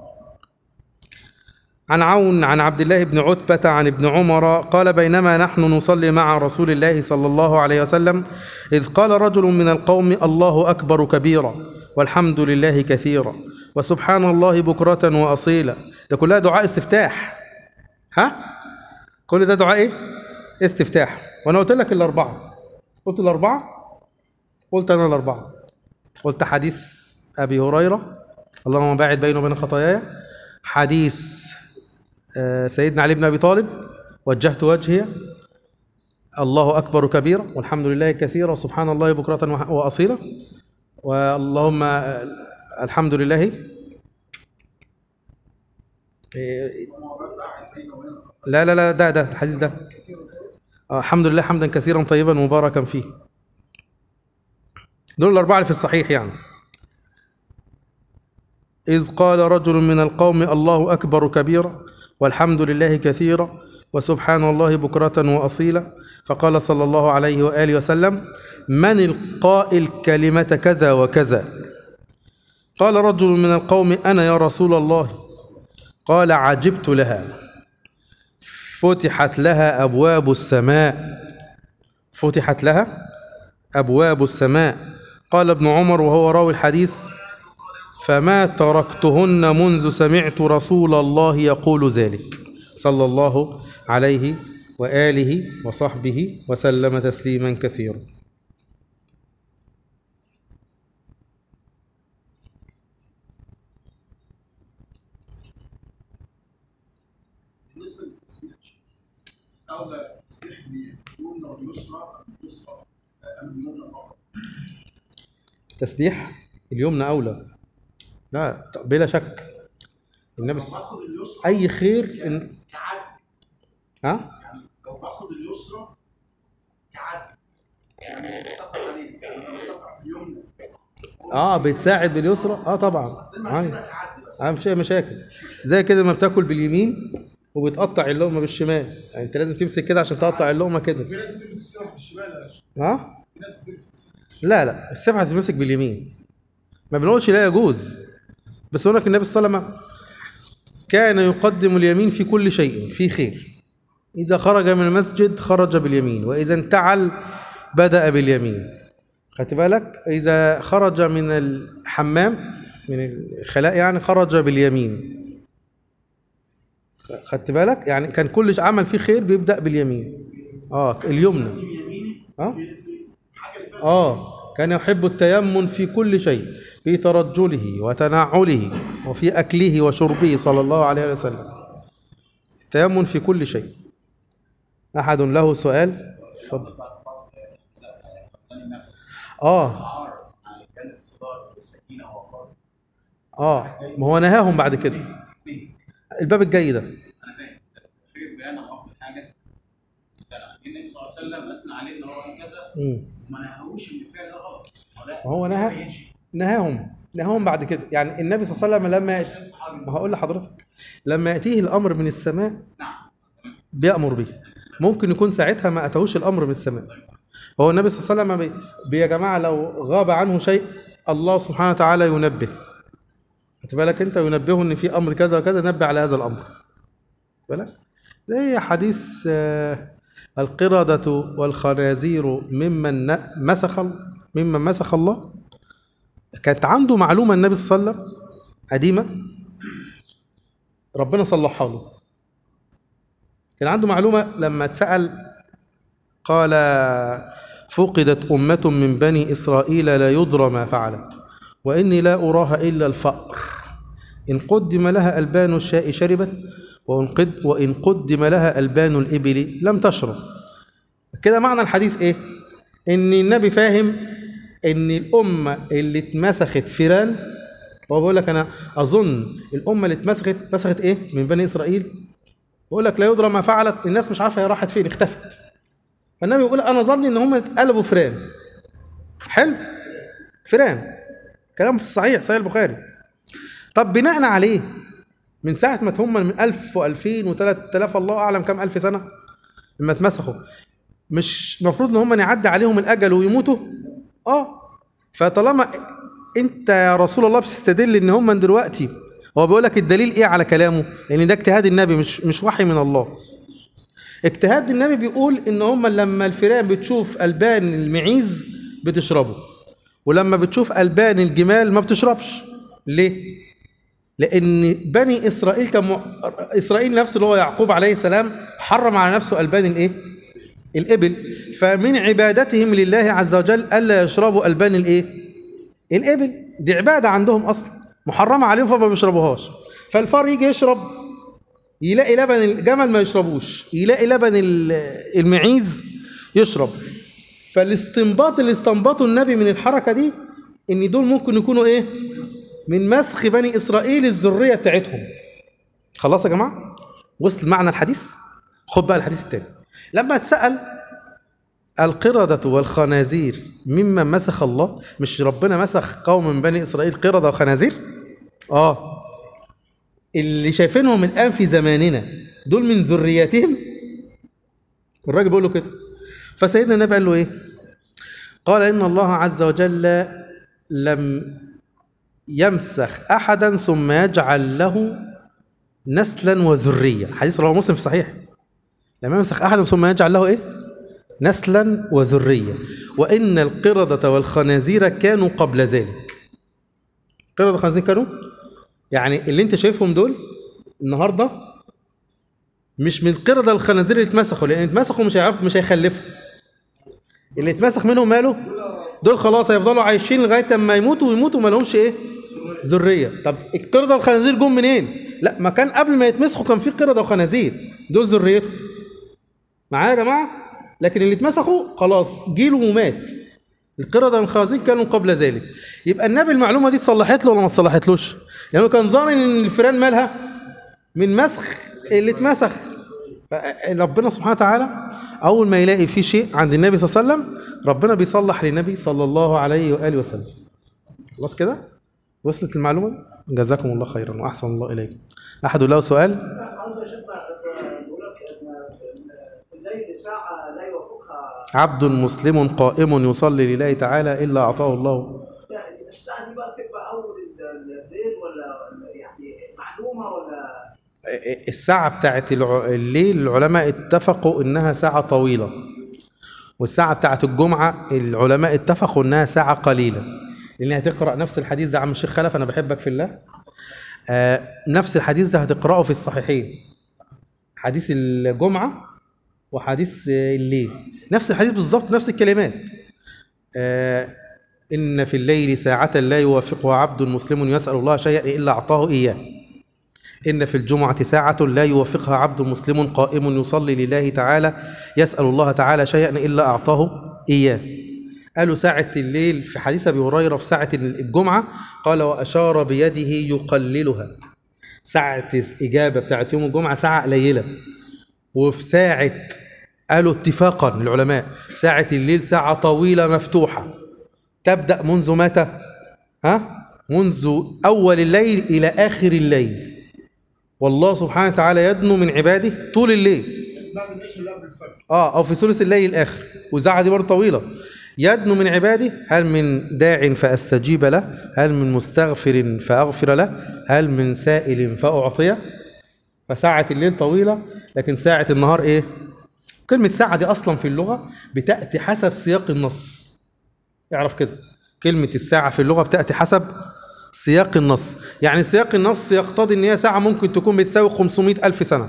عن عون عن عبد الله بن عتبة عن ابن عمر قال بينما نحن نصلي مع رسول الله صلى الله عليه وسلم إذ قال رجل من القوم الله أكبر كبيرا والحمد لله كثيرا وسبحان الله بكرة وأصيلا ده كلها دعاء استفتاح ها كل ده دعاء ايه استفتاح وانا قلت لك الاربعه قلت الاربعه قلت انا الاربعه قلت حديث ابي هريره اللهم باعد بيني وبين خطاياي حديث آه، سيدنا علي بن ابي طالب وجهت وجهي الله اكبر كبيرا والحمد لله كثيرا وسبحان الله بكره وح- واصيلا واللهم آه، الحمد لله إيه، لا لا لا ده ده الحديث ده آه، الحمد لله حمدا كثيرا طيبا مباركا فيه دول الأربعة اللي في الصحيح يعني إذ قال رجل من القوم الله أكبر كبيرا والحمد لله كثيرا وسبحان الله بكرة وأصيلا فقال صلى الله عليه وآله وسلم من القائل كلمة كذا وكذا قال رجل من القوم أنا يا رسول الله قال عجبت لها فتحت لها أبواب السماء فتحت لها أبواب السماء قال ابن عمر وهو راوي الحديث فما تركتهن منذ سمعت رسول الله يقول ذلك صلى الله عليه وآله وصحبه وسلم تسليما كثيرا بالنسبه للتسبيح اولى التسبيح باليمنى واليسرى ام اليسرى ام اليمنى فقط تسبيح اليمنى أولى لا بلا شك النبي لو ص- باخد اليسرى أي خير إن كعد ها يعني لو باخد اليسرى كعد يعني بسقط عليه يعني انا بسقط باليمنى اه بتساعد باليسرى اه طبعا استخدمها كده آه. كعد بس اه مفيش اي مشاكل زي كده ما بتاكل باليمين وبتقطع اللقمه بالشمال يعني انت لازم تمسك كده عشان تقطع اللقمه كده في ناس بتلبس السلاح بالشمال يا باشا. ها في ناس بتلبس السلاح لا لا السبحه تتمسك باليمين ما بنقولش لا يجوز بس هناك النبي صلى الله عليه وسلم كان يقدم اليمين في كل شيء في خير إذا خرج من المسجد خرج باليمين وإذا انتعل بدأ باليمين خدت بالك إذا خرج من الحمام من الخلاء يعني خرج باليمين خدت بالك يعني كان كل عمل فيه خير بيبدأ باليمين اه اليمنى يميني اه في في حاجه اللي فاتت آه كان يحب التيمن في كل شيء في ترجله وتنعله وفي أكله وشربه صلى الله عليه وسلم التيمن في كل شيء أحد له سؤال اتفضل آه عار عن الجنة صدار وسكينة وقار آه ما هو نهاهم بعد كده ليه؟ الباب الجاي ده أنا فاهم خير بيان عن أفضل حاجة النبي صلى الله عليه وسلم أثنى عليه إن هو عمل كذا مم. وما نهاهوش إن الفعل ده غلط هو لا ما هو نهى يمشي. نهاهم نهاهم بعد كده يعني النبي صلى الله عليه وسلم لما يأتي الصحابي ما هقول لحضرتك لما يأتيه الأمر من السماء نعم بيأمر به ممكن يكون ساعتها ما أتوش الأمر من السماء هو النبي صلى الله عليه وسلم بي- بي يا جماعة لو غاب عنه شيء الله سبحانه وتعالى ينبه خدت بالك أنت ينبهه إن في أمر كذا وكذا نبه على هذا الأمر خدت بالك زي حديث آه، القردة والخنازير ممن ن- مسخ ممن مسخ الله كانت عنده معلومة النبي صلى الله عليه وسلم قديمة ربنا صلحها له كان عنده معلومة لما اتسأل قال فقدت أمة من بني إسرائيل لا يدرى ما فعلت وإني لا أراها إلا الفأر إن قدم لها ألبان الشاء شربت وإن, قد وإن قدم لها ألبان الإبل لم تشرب كده معنى الحديث إيه؟ إن النبي فاهم إن الأمة اللي اتمسخت فيران هو بيقول لك أنا أظن الأمة اللي اتمسخت مسخت إيه؟ من بني إسرائيل بيقول لك لا يدرى ما فعلت الناس مش عارفة هي راحت فين اختفت فالنبي يقول أنا ظني إن هم اتقلبوا فران حلو فران كلام في الصحيح صحيح البخاري طب بناء عليه من ساعة ما هم من 1000 و2000 و3000 الله أعلم كم ألف سنة لما اتمسخوا مش المفروض إن هم يعدي عليهم الأجل ويموتوا؟ آه فطالما أنت يا رسول الله بتستدل إن هم من دلوقتي هو بيقول لك الدليل إيه على كلامه؟ لأن ده اجتهاد النبي مش مش وحي من الله اجتهاد النبي بيقول ان هم لما الفئران بتشوف البان المعيز بتشربه ولما بتشوف البان الجمال ما بتشربش ليه لان بني اسرائيل كان م... اسرائيل نفسه اللي هو يعقوب عليه السلام حرم على نفسه البان الايه الابل فمن عبادتهم لله عز وجل الا يشربوا البان الايه الابل دي عباده عندهم اصلا محرمه عليهم فما بيشربوهاش فالفار يجي يشرب يلاقي لبن الجمل ما يشربوش يلاقي لبن ال- المعيز يشرب فالاستنباط اللي استنبطه النبي من الحركه دي ان دول ممكن يكونوا ايه من مسخ بني اسرائيل الذريه بتاعتهم خلاص يا جماعه وصل معنى الحديث خد بقى الحديث التاني لما اتسال القردة والخنازير ممن مسخ الله مش ربنا مسخ قوم من بني إسرائيل قردة وخنازير آه اللي شايفينهم الآن في زماننا دول من ذرياتهم الراجل بيقول له كده فسيدنا النبي قال له إيه قال إن الله عز وجل لم يمسخ أحدا ثم يجعل له نسلا وذرية حديث رواه مسلم في صحيح لم يمسخ أحدا ثم يجعل له إيه نسلا وذرية وإن القردة والخنازير كانوا قبل ذلك القردة والخنازير كانوا يعني اللي انت شايفهم دول النهارده مش من القردة الخنازير اللي اتمسخوا لان اتمسخوا مش هيعرفوا مش هيخلفوا اللي اتمسخ منهم ماله دول خلاص هيفضلوا عايشين لغايه اما يموتوا ويموتوا ما لهمش ايه ذريه طب القردة والخنازير جم منين لا ما كان قبل ما يتمسخوا كان في قردة وخنازير دول ذريتهم معايا يا جماعه لكن اللي اتمسخوا خلاص جيله ومات القردة والخنازير كانوا قبل ذلك يبقى النبي المعلومه دي اتصلحت له ولا ما اتصلحتلوش لانه كان ظان ان الفيران مالها من مسخ اللي اتمسخ ربنا سبحانه وتعالى اول ما يلاقي في شيء عند النبي صلى الله عليه وسلم ربنا بيصلح للنبي صلى الله عليه واله وسلم خلاص كده وصلت المعلومه دي؟ جزاكم الله خيرا واحسن الله اليكم احد له سؤال عنده شبه بيقول لك ان في الليل ساعه لا يوافقها عبد مسلم قائم يصلي لله تعالى الا اعطاه الله يعني الساعه دي بقى بتبقى اول الليل ولا ولا يعني معلومه ولا الساعة بتاعت الع- الليل العلماء اتفقوا انها ساعة طويلة والساعة بتاعت الجمعة العلماء اتفقوا انها ساعة قليلة لان هتقرأ نفس الحديث ده عم الشيخ خلف انا بحبك في الله آه نفس الحديث ده هتقرأه في الصحيحين حديث الجمعة وحديث آه، الليل نفس الحديث بالظبط نفس الكلمات آه إن في الليل ساعة لا يوافقها عبد مسلم يسأل الله شيئا إلا أعطاه إياه إن في الجمعة ساعة لا يوافقها عبد مسلم قائم يصلي لله تعالى يسأل الله تعالى شيئا إلا أعطاه إياه قالوا ساعة الليل في حديث أبي هريرة في ساعة الجمعة قال وأشار بيده يقللها ساعة الإجابة بتاعت يوم الجمعة ساعة قليلة وفي ساعة قالوا اتفاقا العلماء ساعة الليل ساعة طويلة مفتوحة تبدأ منذ متى؟ ها؟ منذ أول الليل إلى آخر الليل والله سبحانه وتعالى يدنو من عباده طول الليل بعد العشاء اللي قبل الفجر اه او في ثلث الليل الاخر والساعه دي برضه طويله يدنو من عباده هل من داع فاستجيب له هل من مستغفر فاغفر له هل من سائل فاعطيه فساعه الليل طويله لكن ساعه النهار ايه كلمه ساعه دي اصلا في اللغه بتاتي حسب سياق النص اعرف كده كلمه الساعه في اللغه بتاتي حسب سياق النص يعني سياق النص يقتضي ان هي ساعه ممكن تكون بتساوي 500 الف سنه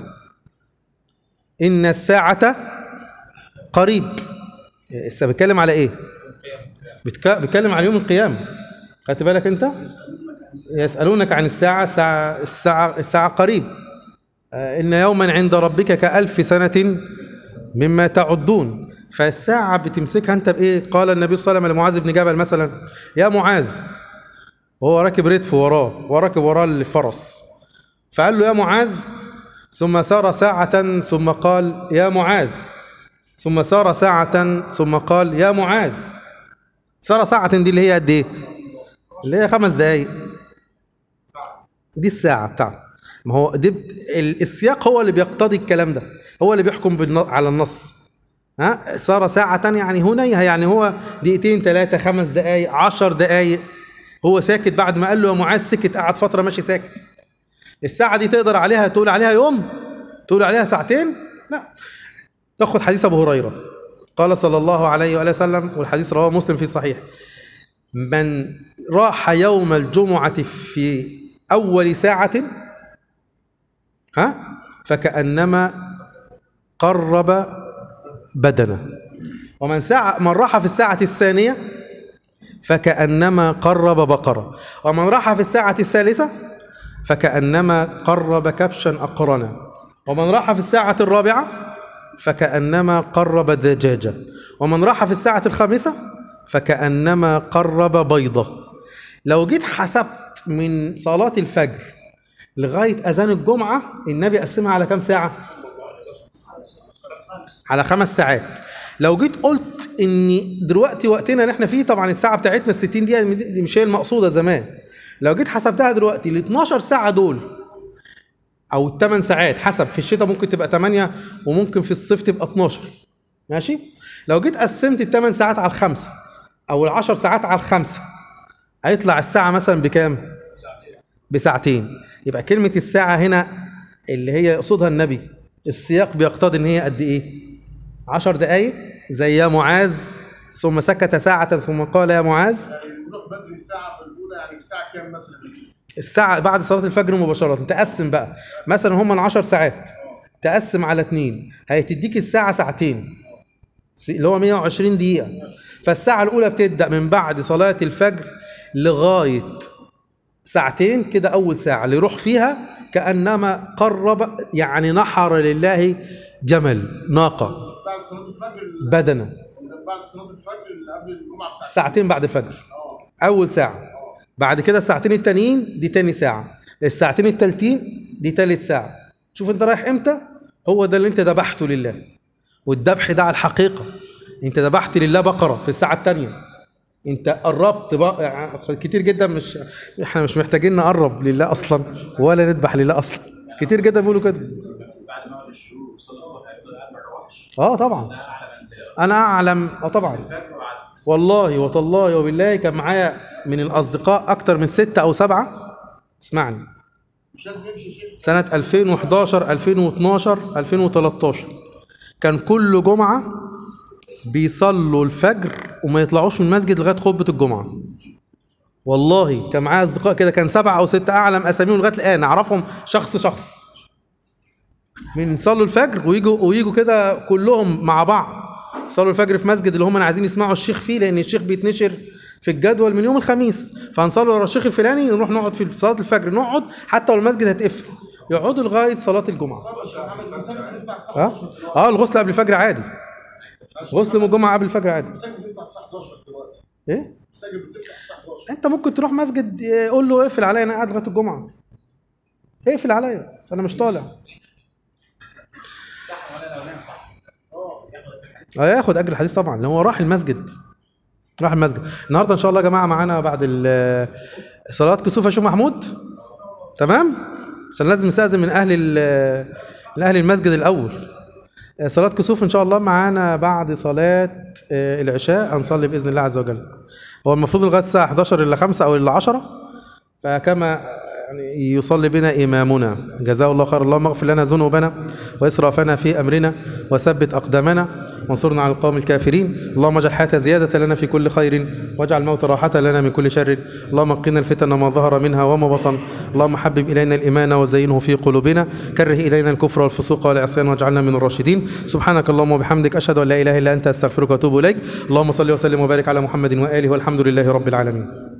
ان الساعه قريب لسه بيتكلم على ايه بتك- بيتكلم على يوم القيامه خدت بالك انت يسألونك عن الساعة الساعة الساعة, الساعة قريب آه، إن يوما عند ربك كألف سنة مما تعدون فالساعة بتمسكها أنت بإيه؟ قال النبي صلى الله عليه وسلم لمعاذ بن جبل مثلا يا معاذ وهو راكب ردف وراه وراكب وراه الفرس فقال له يا معاذ ثم سار ساعة ثم قال يا معاذ ثم سار ساعة ثم قال يا معاذ سار ساعة دي اللي هي قد ايه؟ اللي هي خمس دقايق دي الساعة بتاعته ما هو دي بت- ال- السياق هو اللي بيقتضي الكلام ده هو اللي بيحكم بالن- على النص ها سار ساعة يعني هنيها يعني هو دقيقتين ثلاثة خمس دقايق عشر دقايق هو ساكت بعد ما قال له يا معاذ سكت قعد فترة ماشي ساكت الساعة دي تقدر عليها تقول عليها يوم تقول عليها ساعتين لا تاخد حديث أبو هريرة قال صلى الله عليه وآله وسلم والحديث رواه مسلم في صحيح من راح يوم الجمعة في أول ساعة ها فكأنما قرب بدنه ومن ساعة من راح في الساعة الثانية فكأنما قرب بقرة ومن راح في الساعة الثالثة فكأنما قرب كبشا أقرنا ومن راح في الساعة الرابعة فكأنما قرب دجاجة ومن راح في الساعة الخامسة فكأنما قرب بيضة لو جيت حسبت من صلاة الفجر لغاية أذان الجمعة النبي قسمها على كام ساعة؟ على خمس ساعات لو جيت قلت ان دلوقتي وقتنا اللي احنا فيه طبعا الساعه بتاعتنا ال 60 دقيقه دي مش هي المقصوده زمان لو جيت حسبتها دلوقتي ال 12 ساعه دول او الثمان ساعات حسب في الشتاء ممكن تبقى 8 وممكن في الصيف تبقى 12 ماشي لو جيت قسمت الثمان ساعات على الخمسه او العشر ساعات على الخمسه هيطلع الساعه مثلا بكام بساعتين يبقى كلمه الساعه هنا اللي هي يقصدها النبي السياق بيقتضي ان هي قد ايه عشر دقايق زي يا معاذ ثم سكت ساعة ثم قال يا معاذ يعني بنروح بدري الساعه في الاولى يعني الساعه كام مثلا؟ الساعة بعد صلاة الفجر مباشرة تقسم بقى مثلا هم العشر ساعات تقسم على اتنين هتديك الساعة ساعتين س- اللي هو 120 دقيقة فالساعة الأولى بتبدأ من بعد صلاة الفجر لغاية ساعتين كده أول ساعة اللي يروح فيها كأنما قرب يعني نحر لله جمل ناقة بعد صلاه الفجر ال- بدنه بعد صلاه الفجر اللي قبل الجمعه بساعتين ساعتين بعد الفجر اول ساعه بعد كده الساعتين التانيين دي تاني ساعه الساعتين التالتين دي تالت ساعه شوف انت رايح امتى هو ده اللي انت ذبحته لله والذبح ده على الحقيقه انت ذبحت لله بقره في الساعه التانيه انت قربت بقى كتير جدا مش احنا مش محتاجين نقرب لله اصلا ولا نذبح لله اصلا كتير جدا بيقولوا كده بعد ما الشروق وصلى الله هيفضل قاعد ما يروحش اه طبعا ده اعلى منزله انا اعلم اه طبعا الفجر وقعد والله وتالله وبالله كان معايا من الاصدقاء اكتر من ستة او سبعة اسمعني مش لازم يمشي شيخ سنة 2011 2012 2013 كان كل جمعة بيصلوا الفجر وما يطلعوش من المسجد لغاية خطبة الجمعة والله كان معايا اصدقاء كده كان سبعة او ستة اعلم اساميهم لغاية الان اعرفهم شخص شخص من صلوا الفجر ويجوا ويجوا كده كلهم مع بعض صلوا الفجر في مسجد اللي هم عايزين يسمعوا الشيخ فيه لان الشيخ بيتنشر في الجدول من يوم الخميس فهنصلي ورا الشيخ الفلاني نروح نقعد في صلاه الفجر نقعد حتى لو المسجد هتقفل يقعدوا لغايه صلاه الجمعه محمد المساجد بتفتح الساعه ها 11 دلوقتي اه الغسل قبل الفجر عادي غسل من الجمعه قبل الفجر عادي المساجد بتفتح الساعه 11 دلوقتي ايه المساجد بتفتح الساعه 11 انت ممكن تروح مسجد آه، قول له اقفل عليا انا قاعد لغايه الجمعه اقفل عليا بس انا مش طالع صح ولا لو نام صح اه اه ياخد اجر الحديث طبعا لان هو راح المسجد راح المسجد النهارده ان شاء الله يا جماعه معانا بعد ال- صلاه كسوف يا شيخ محمود تمام عشان لازم نستاذن من اهل ال- من اهل المسجد الاول آه، صلاة كسوف إن شاء الله معانا بعد صلاة آه، العشاء هنصلي بإذن الله عز وجل هو المفروض لغاية الساعة 11 إلا 5 أو إلا 10 فكما يعني يصلي بنا إمامنا جزاه الله خير اللهم اغفر لنا ذنوبنا وإسرافنا في أمرنا وثبت أقدامنا وانصرنا على القوم الكافرين اللهم اجعل الحياة زيادة لنا في كل خير واجعل الموت راحة لنا من كل شر اللهم قنا الفتن ما ظهر منها وما بطن اللهم حبب إلينا الإيمان وزينه في قلوبنا كره إلينا الكفر والفسوق والعصيان واجعلنا من الراشدين سبحانك اللهم وبحمدك أشهد أن لا إله إلا أنت أستغفرك وأتوب إليك اللهم صل وسلم وبارك على محمد وآله والحمد لله رب العالمين